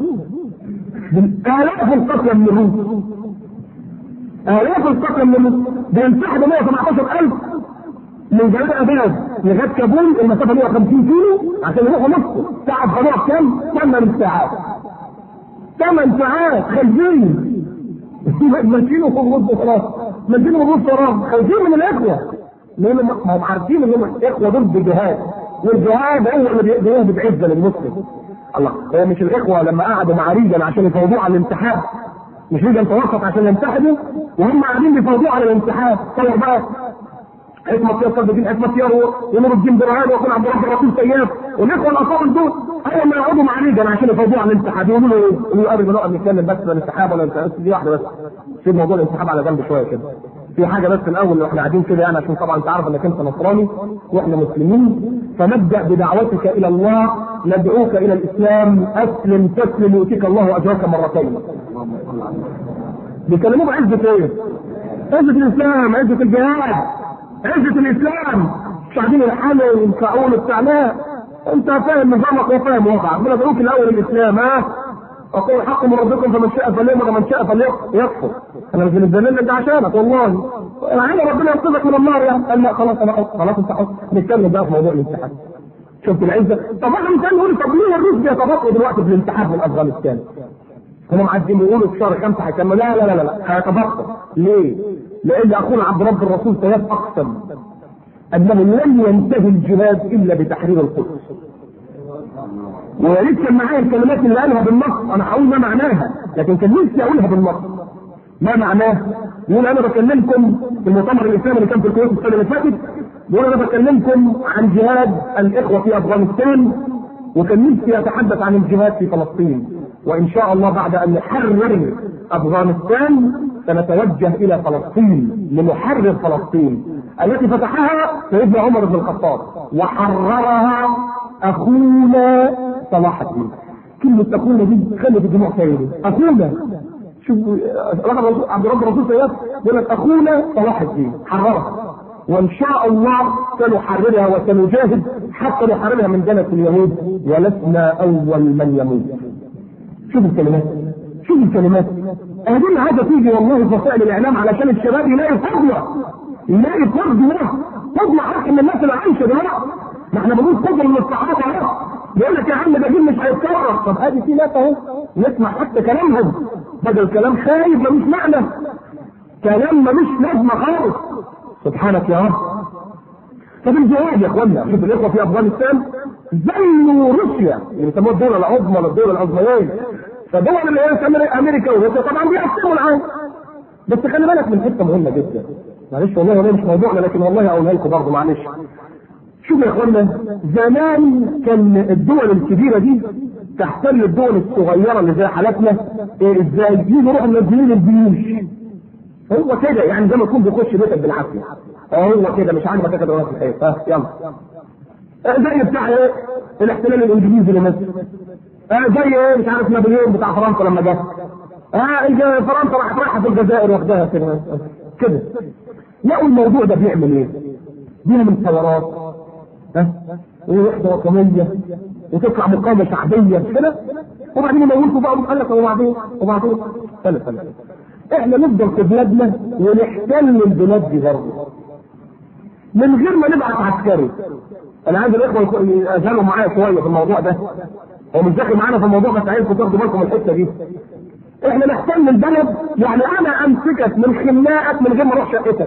آلاف القتلى من الروس آلاف القتلى من الروس بينسحبوا 117000 من جنوب أباد لغاية كابول المسافة 150 كيلو عشان يروحوا مصر ساعة خلاص كام؟ 8 ساعات 8 ساعات خارجين ماشيين وخلصوا خلاص ماشيين وخلصوا خلاص خايفين من الإخوة لأن هم عارفين إن هم الإخوة ضد جهاد والجهاد هو اللي بيهدد عزة للمسلم الله هو مش الإخوة لما قعدوا مع ريجن عشان يفوضوه على الانتحاب مش ريجن توسط عشان ينتحبوا وهم قاعدين بيفوضوه على الانتحاب طيب بقى حكمة سياف صدق الدين حكمة سيار ونور الدين برهان ويكون عبد الرب الرسول سياف والاخوه الاصابع دول اول ما يقعدوا مع ريجن عشان يفوضوه على الانتحاب يقولوا له ايه؟ يقولوا له قبل ما نقعد نتكلم بس عن الانتحاب ولا الانتحاب دي واحده بس سيب موضوع الانتحاب على جنب شويه كده في حاجه بس الاول واحنا قاعدين كده يعني عشان طبعا انت عارف انك انت نصراني واحنا مسلمين فنبدا بدعوتك الى الله ندعوك الى الاسلام اسلم تسلم يؤتيك الله اجرك مرتين بيكلموه بعزه ايه؟ عزه الاسلام عزه الجهاد عزه الاسلام مش قاعدين يلحنوا وينفعون وبتاع لا انت فاهم نظامك وفاهم وضعك بندعوك الاول الاسلام ها وقل الحق من ربكم فمن شاء فليؤمن ومن شاء فليكفر انا مش بنزل ده عشانك والله لعل ربنا ينقذك من النار يعني قال لا خلاص انا حط خلاص انت حط نتكلم بقى في موضوع الانتحاب شفت العزه طب احنا مثال نقول طب ليه الروس بيتبطئوا دلوقتي في الانتحاب من افغانستان هم عايزين يقولوا في شهر خمسه هيكملوا لا لا لا لا هيتبطئ ليه؟ لان اخونا عبد رب الرسول سيد اقسم انه لن ينتهي الجهاد الا بتحرير القدس ويا ريت كان معايا الكلمات اللي قالها بالنص انا هقول ما معناها لكن كان نفسي اقولها بالنص ما معناه؟ يقول انا بكلمكم في المؤتمر الاسلامي اللي كان في الكويت السنه اللي فاتت يقول انا بكلمكم عن جهاد الاخوه في افغانستان وكان نفسي اتحدث عن الجهاد في فلسطين وان شاء الله بعد ان نحرر افغانستان سنتوجه الى فلسطين لنحرر فلسطين التي فتحها سيدنا عمر بن الخطاب وحررها اخونا صلاح الدين كلمة اخونا دي خلت الدموع سيدي اخونا شوف عبد رب الرسول سيد يقول لك اخونا صلاح الدين حررها وان شاء الله سنحررها وسنجاهد حتى نحررها من جنة اليهود ولسنا اول من يموت شوف الكلمات شوف الكلمات اظن هذا تيجي والله في وسائل الاعلام علشان الشباب يلاقي قدوه يلاقي قدوه قدوه حق من الناس اللي عايشه دلوقتي ما احنا بنقول قدوه من الصحابه اهو يقول لك يا عم ده جيل مش هيتكرر طب ادي في ناس اهو نسمع حتى كلامهم بدل كلام خايب ملوش معنى كلام ملوش لازمه خالص سبحانك يا رب طب الجهاد يا اخوانا شوف الاخوه في افغانستان زيوا روسيا اللي بيسموها الدوله العظمى ولا الدوله العظميين فدول اللي هي امريكا وروسيا طبعا بيقسموا العالم بس خلي بالك من حته مهمه جدا معلش والله والله مش موضوعنا لكن والله اقولها لكم برضه معلش شوف يا اخوانا زمان كان الدول الكبيره دي تحتل الدول الصغيره اللي زي حالتنا إيه ازاي؟ يجوا يروحوا منزلين الجيوش هو كده يعني زي ما يكون بيخش بيتك بالعافيه هو كده مش عاجبك كده ولا في الحيط ها يلا زي بتاع ايه الاحتلال الانجليزي لمصر آه زي ايه مش عارف نابليون بتاع فرنسا لما جه اه فرنسا راحت رايحه في الجزائر واخداها كده كده لقوا الموضوع ده بيعمل ايه؟ بيعمل ثورات ها ووحده وطنيه وتطلع مقاومه شعبيه كده وبعدين يموتوا بقى قال لك وبعدين وبعدين سنه سنه احنا نفضل في بلادنا ونحتل البلاد دي برضه من غير ما نبعت عسكري انا عايز الاخوه يزالوا معايا شويه في الموضوع ده هو مش داخل معانا في الموضوع بس عايزكم تاخدوا بالكم من الحته دي احنا نحتل البلد يعني انا امسكك من خناقك من غير ما اروح شقتك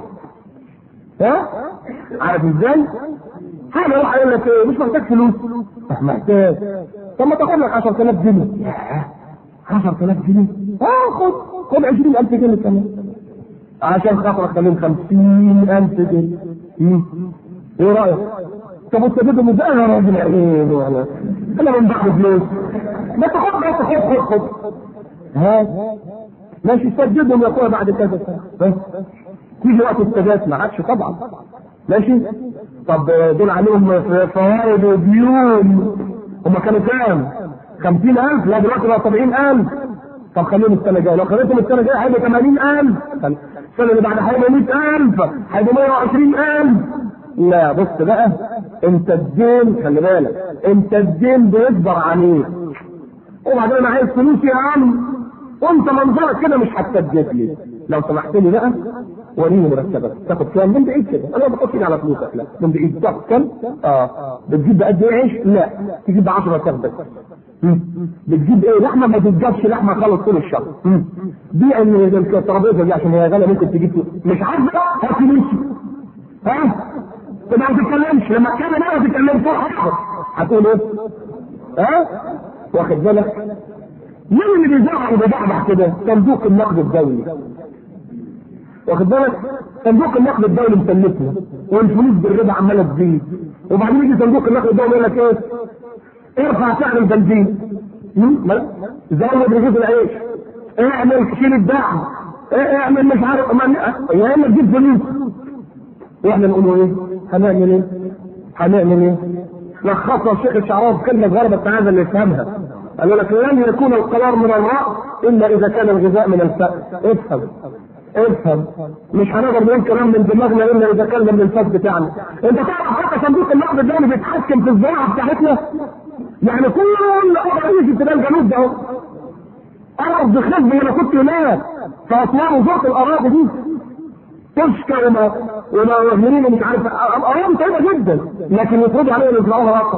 ها عارف ازاي؟ حاجه اروح اقول لك ايه مش محتاج فلوس محتاج طب ما تاخد لك 10000 جنيه 10000 جنيه اه خد خد 20000 جنيه كمان عشان خاطرك خليهم 50000 جنيه ايه رايك؟ طب وتسددهم ازاي يا راجل ايه انا انا من بعد فلوس ما تاخد بس خد خد خد ها ماشي سددهم يا اخويا بعد كذا بس تيجي وقت السداد ما عادش طبعا ماشي طب دول عليهم فوائد وديون هم كانوا كام؟ 50000 لا دلوقتي بقى 70000 طب خليهم السنه الجايه لو خليتهم السنه الجايه هيبقى 80000 السنه اللي بعدها هيبقى 100000 هيبقى 120000 لا بص بقى انت الدين خلي بالك انت الدين بيكبر عليك وبعدين انا عايز فلوس يا عم وانت منظرك كده مش هتسدد لي لو سمحت لي بقى وريني مرتبك تاخد كام من بعيد كده انا ما بحطش على فلوسك لا من بعيد تاخد كام اه بتجيب بقد ايه عيش لا تجيب 10 تاخدك بتجيب ايه لحمه ما تتجابش لحمه خالص طول الشهر بيع الترابيزه دي عشان هي غاليه ممكن تجيب مش عارف هات فلوسي ها تبقى ما تتكلمش لما اتكلم انا ما تتكلمش هتقول ايه؟ ها؟ واخد بالك؟ مين اللي بيزعق وبيضحضح كده؟ صندوق النقد الدولي. واخد بالك؟ صندوق النقد الدولي مسلفنا والفلوس بالربا عماله تزيد وبعدين يجي صندوق النقد الدولي يقول لك ايه؟ ارفع سعر البنزين زود رغيف العيش اعمل شيل الدعم اعمل مش عارف يا اما تجيب فلوس واحنا نقول ايه؟ هنعمل ايه؟ هنعمل ايه؟ لخصها الشيخ الشعراوي كلمه غربت هذا اللي يفهمها قال لك لن يكون القرار من الراس الا اذا كان الغذاء من الفأس افهم افهم مش هنقدر نقول كلام من دماغنا الا اذا كان من الفأس بتاعنا انت تعرف حتى صندوق النقد الدولي بيتحكم في الزراعه بتاعتنا يعني كل رئيس تلاقي الجنوب ده ارض خصب انا كنت هناك في اسوان وزاره الاراضي دي تشكى وما وما مهملين ومش عارف اراضي طيبه جدا لكن يفرضوا علينا يزرعوها اكتر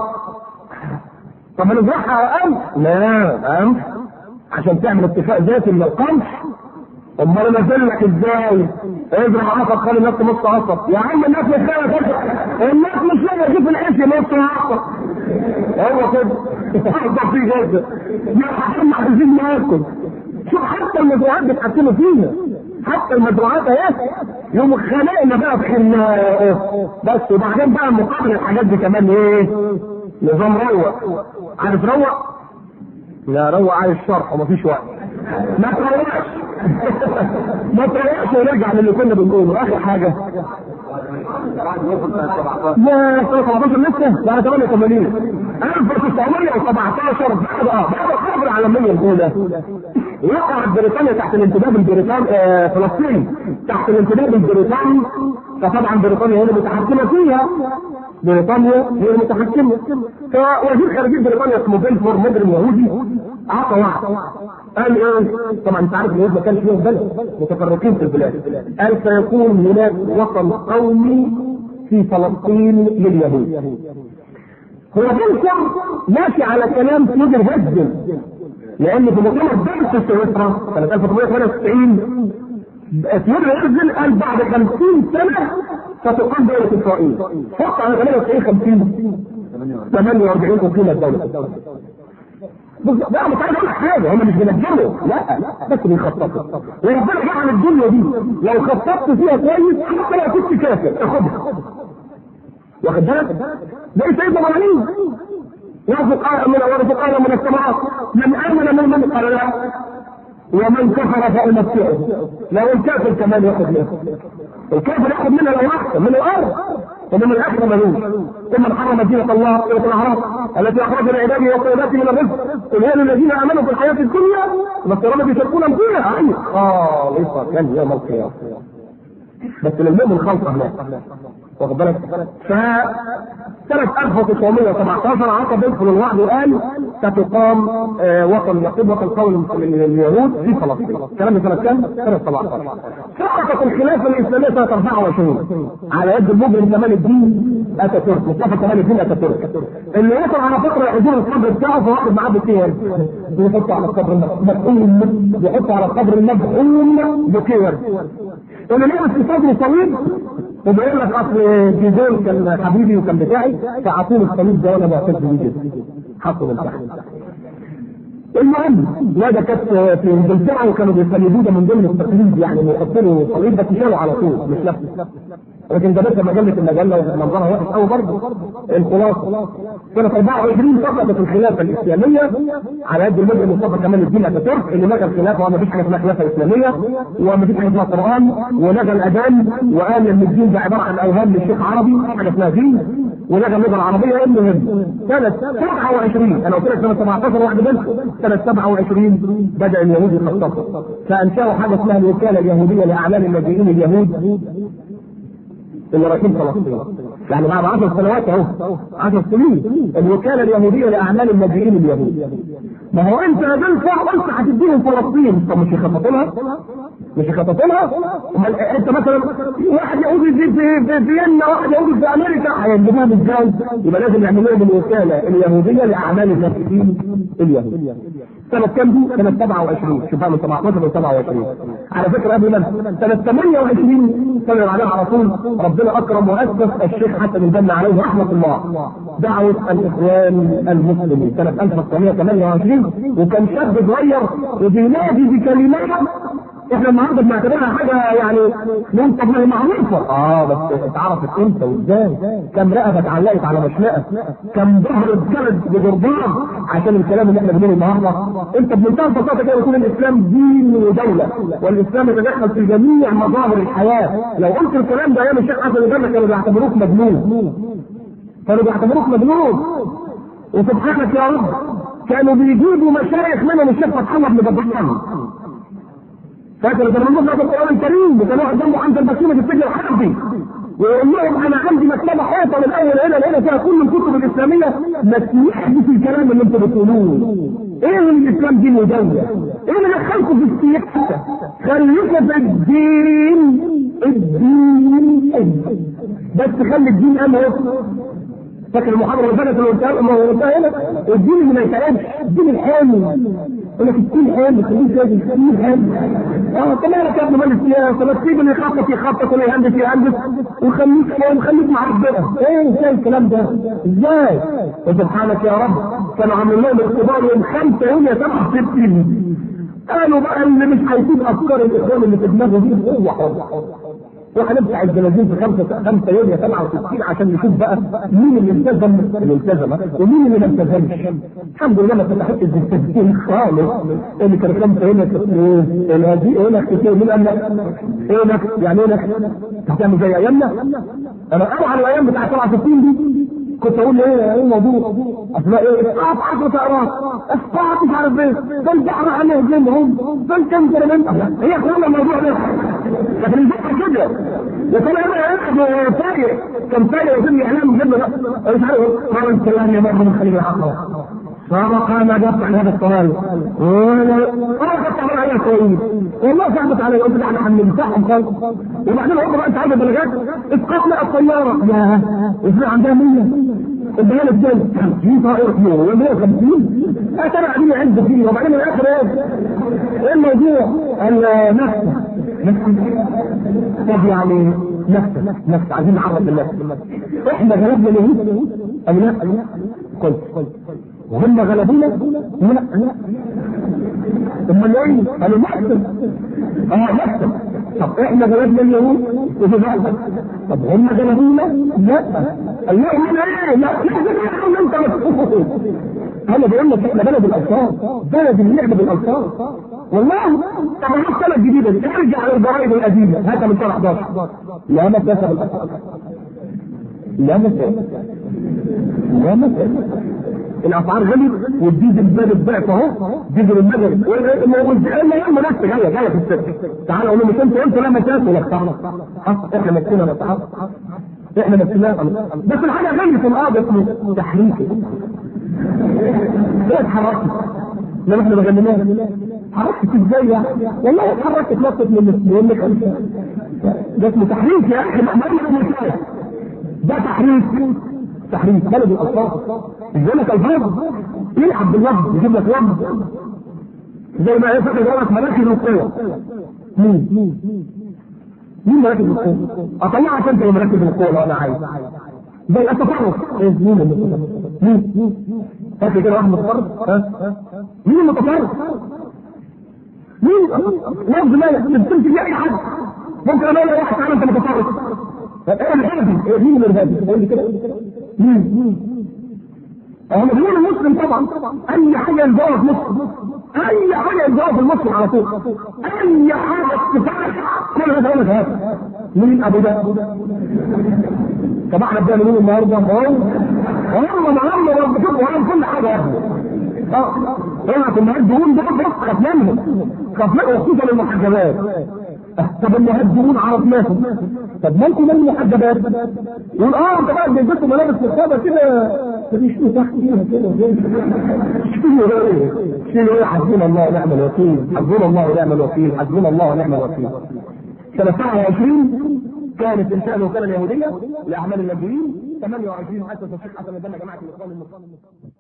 طب نزرعها اقل؟ لا امس عشان تعمل اتفاق ذاتي من القمح امال انزل لك ازاي؟ ازرع عصب خلي الناس نص عصب يا عم الناس مش لاقيه كده الناس مش لاقيه تجيب العيش نص عصب هو كده افضل فيه كده يا حكام عايزين ناكل شوف حتى المزروعات بيتحكموا فيها حتى المزروعات اهي يوم خلقنا بقى في حناء بس وبعدين بقى مقابل الحاجات دي كمان ايه؟ نظام روق عارف روق؟ لا روق عايز شرح ومفيش وقت ما تروقش ما تروقش ونرجع للي كنا بنقوله اخر حاجه لا 17 لسه لا 88 1917 بعد اه بعد الحرب العالميه الاولى وقعت بريطانيا تحت الانتداب البريطاني آه فلسطين تحت الانتداب البريطاني فطبعا بريطانيا هي اللي متحكمه فيها بريطانيا هي المتحكمه فوزير خارجيه بريطانيا اسمه بلفور مجرم يهودي اعطى وعد قال ايه؟ طبعا انت عارف اليهود ما كانش فيهم بلد متفرقين في البلاد قال سيكون هناك وطن قومي في فلسطين لليهود هو بلفور ماشي على كلام سيدر هزل لان في مؤتمر بيرس في سويسرا سنه 1898 سيدر هزل قال بعد 50 سنه ستقام دولة إسرائيل. حط على 98 50 48 تقيم الدولة. لا مش عايز اقول حاجه هم مش بينجموا لا بس بيخططوا وربنا جعل الدنيا دي لو خططت فيها كويس حتى لو كنت كافر اخدها واخد بالك؟ ده سيدنا ابراهيم وارزق من وارزق من السماوات من امن من من قال لا ومن كفر فامتعه لو الكافر كمان ياخذ منه الكافر ياخذ منها لو احسن من الارض ومن الاخر ملوش ثم حرم دينة الله سورة الاعراف التي اخرج لعباده والطيبات من الرزق قل هي للذين امنوا في الحياه الدنيا والصراط يشركون فيها عين خالصة كان يوم القيامة بس للمؤمن خالصة هناك واخد بالك ف سنة 1917 عقد يدخل الوعد وقال ستقام آه وطن يقود وطن قومي لليهود في فلسطين الكلام ده سنة كام؟ سنة 17 سقطت الخلافة الإسلامية سنة 24 على يد المجرم كمال الدين اتاتورك مصطفى كمال الدين اتاتورك اللي وصل على فكرة يحضر القبر بتاعه فواحد معاه بكير بيحط على القبر المدحوم بيحط على القبر المدحوم بكير اللي لابس في صدره صليب وبيقول لك اصل جيزون كان حبيبي وكان بتاعي فاعطوني الصليب ده وانا بعتز بيه جدا حطه من تحت المهم لا ده كانت في انجلترا وكانوا بيصلبوه ده من ضمن التقليد يعني بيحطوا له صليب بس شالوا على طول مش نفسه لكن ده بس مجله المجله ومنظرها وحش قوي برضه الخلاصه سنه 24 سقطت الخلافه الاسلاميه على يد المجرم مصطفى كمال الدين اتاتورك اللي لغى الخلافه وما فيش حاجه اسمها خلافه اسلاميه وما فيش حاجه اسمها قران ولغى الاذان وقال ان الدين ده عباره عن اوهام للشيخ عربي حاجه اسمها دين ولغى اللغه العربيه المهم سنه 27 انا قلت لك سنه 17 واحد بس سنه 27 بدا اليهود يخططوا فانشاوا حاجه اسمها الوكاله اليهوديه لاعمال اللاجئين اليهود اللي رايحين فلسطين يعني بعد 10 سنوات اهو 10 سنين الوكاله اليهوديه لاعمال اللاجئين اليهود ما هو انت نزلت قلت هتديهم فلسطين طب مش يخططوا لها؟ مش يخططوا لها؟ امال انت مثلا واحد يهودي في في في فيينا واحد يهودي في امريكا هيجيبوهم ازاي؟ يبقى لازم يعملوا لهم الوكاله اليهوديه لاعمال اللاجئين اليهود سنة كام دي؟ سنة 27 شوف من 17 ل 27 على فكرة قبل ما سنة 28 سنة اللي عليها على طول ربنا أكرم وأسس الشيخ حسن البنا عليه رحمة الله دعوة الإخوان المسلمين سنة 1928 وكان شاب صغير وبينادي بكلمات احنا النهارده بنعتبرها حاجه يعني منطق ما هي معروفه اه بس اتعرفت امتى وازاي كم رقبه اتعلقت على مشنقه كم ظهر اتجلد بجربان عشان الكلام اللي احنا بنقوله النهارده انت بمنتهى البساطه كده يكون الاسلام دين ودوله والاسلام يتدخل في جميع مظاهر الحياه لو قلت الكلام ده ايام الشيخ حسن البنا كانوا بيعتبروك مجنون كانوا بيعتبروك مجنون وسبحانك يا رب كانوا بيجيبوا مشايخ منهم الشيخ فتح الله بن بدران فاكر كان بنروح ناخد القران الكريم وكان واحد جنبه عند البسيمه في السجن الحربي ويقول لهم انا عندي مكتبه حيطه من اول هنا لهنا فيها كل الكتب الاسلاميه ما تسمحش الكلام اللي انتم بتقولوه ايه من الاسلام دين ودوله؟ ايه اللي دخلكم في السياسه؟ خليكم في الدين الدين بس خلي الدين امر فاكر المحاضره اللي فاتت اللي قلتها ما هو قلتها هنا الدين اللي ما يتعبش الدين الحامي يقول لك الدين حامي خليك لازم الدين حامي اه انت مالك يا ابن مال السياسه ما تسيب اللي يخطط يخطط واللي يهندس يهندس وخليك حامي خليك مع ربنا ايه ازاي الكلام ده؟ ازاي؟ وسبحانك يا رب كانوا عاملين لهم اختبار يوم 5 يونيو 67 قالوا بقى اللي مش هيسيب افكار الاخوان اللي في دماغه دي هو حر وهنفتح الجنازين في خمسة خمسة يوليو 67 عشان نشوف بقى مين اللي التزم اللي التزم ومين اللي ما التزمش الحمد لله ما فتحتش الجنازين خالص اللي كان خمسة يوليو اللي هذه هنا كتير مين قال لك؟ هنا يعني هنا هتعمل زي ايامنا؟ انا اوعى الايام بتاع 67 دي كنت اقول ايه ايه الموضوع؟ اسماء ايه؟ اسقاط 10 طائرات اسقاط مش عارف ايه دول بحر عليه جنبهم دول كم كلمه هي كلها الموضوع ده لكن البحر كده وكان انا فايق كان فايق وفي اعلام جنب مش عارف قال الكلام يا مرة من خليل العقبه سبق ما جبت عن هذا السؤال انا كنت اعمل عليها كويس والله صعبت علي قلت احنا هنمسحهم خالص وبعدين هم بقى انت عارف البلاغات اسقاط لها الطياره يا ازاي عندها 100 البيان الجاي 50 طائره كيلو ولا 150 اترى قاعدين يعد فيه وبعدين الاخر ايه؟ ايه الموضوع؟ النفس طب يعني نفس نفس عايزين نعرف النفس احنا غلبنا اليهود ام لا؟ قلت وهم غلبونا؟ لا لا امال ايه؟ قالوا نحسن اه نحسن طب احنا غلبنا اليهود وفي بعض طب هم غلبونا؟ لا اليهود ايه؟ لا لا انت مسؤول انا بقول لك احنا بلد الالفاظ بلد اللعب بالالفاظ والله طب ايه السنه الجديده دي؟ ارجع للضرائب القديمه هاتها من شهر 11 لا مسافه بالاسعار لا مسافه لا مسافه الاسعار غليت والديزل بارد ضعف اهو ديزل المغرب والقلنا يا اما ناس جايه جايه في السكه تعالوا قولوا مش انتوا انتوا لا مسافه ولا بتاع احنا ماسكين الاسعار احنا ماسكينها بس الحاجه غليت الارض اسمه تحريك ايه اتحركت؟ لما احنا بغنيناها حركت ازاي يعني؟ والله اتحركت نطت من المسلمين لك ده اسمه تحريك يا اخي ما ده تحريك تحريك بلد الالفاظ يجيب لك الفاظ يلعب باللفظ يجيب لك لفظ زي ما يفكر يقول لك مراكز القوه مين؟ مين مراكز القوه؟ اطلعك انت مراكز القوه لو انا عايز زي التصرف ايه مين المتصرف؟ مين؟ فاكر كده واحد متصرف؟ ها؟ مين المتصرف؟ مين؟ لفظ لا تمسك فيه اي حد ممكن انا اقول واحد تعالى انت متصرف ايه الارهابي؟ مين الارهابي؟ قول لي كده مين؟ مين؟ هم بيقولوا المسلم طبعا اي حاجه يلزقها في مسلم اي حاجه يلزقها في المسلم على طول اي حاجه اتفاق كل هذا يقول لك هذا مين ابو ده؟ طب احنا بنعمل مين النهارده؟ هم هم معاهم ربكم وعلم كل حاجه يا ابني اه اوعى النهارده دول دول بص خاف منهم خاف منهم خصوصا المحجبات طب المهاجرون عرفناهم طب مالكم من المحجبات؟ يقول اه انت بقى بيلبسوا ملابس مخابه كده فبيشتوا تحت فيها كده شيلوا ايه؟ شيلوا ايه حسبنا الله ونعم الوكيل حسبنا الله ونعم الوكيل حسبنا الله ونعم الوكيل سنة 27 كانت انشاء الوكاله اليهوديه لاعمال اللاجئين 28 حتى الشيخ حسن البنا جماعه الاخوان المسلمين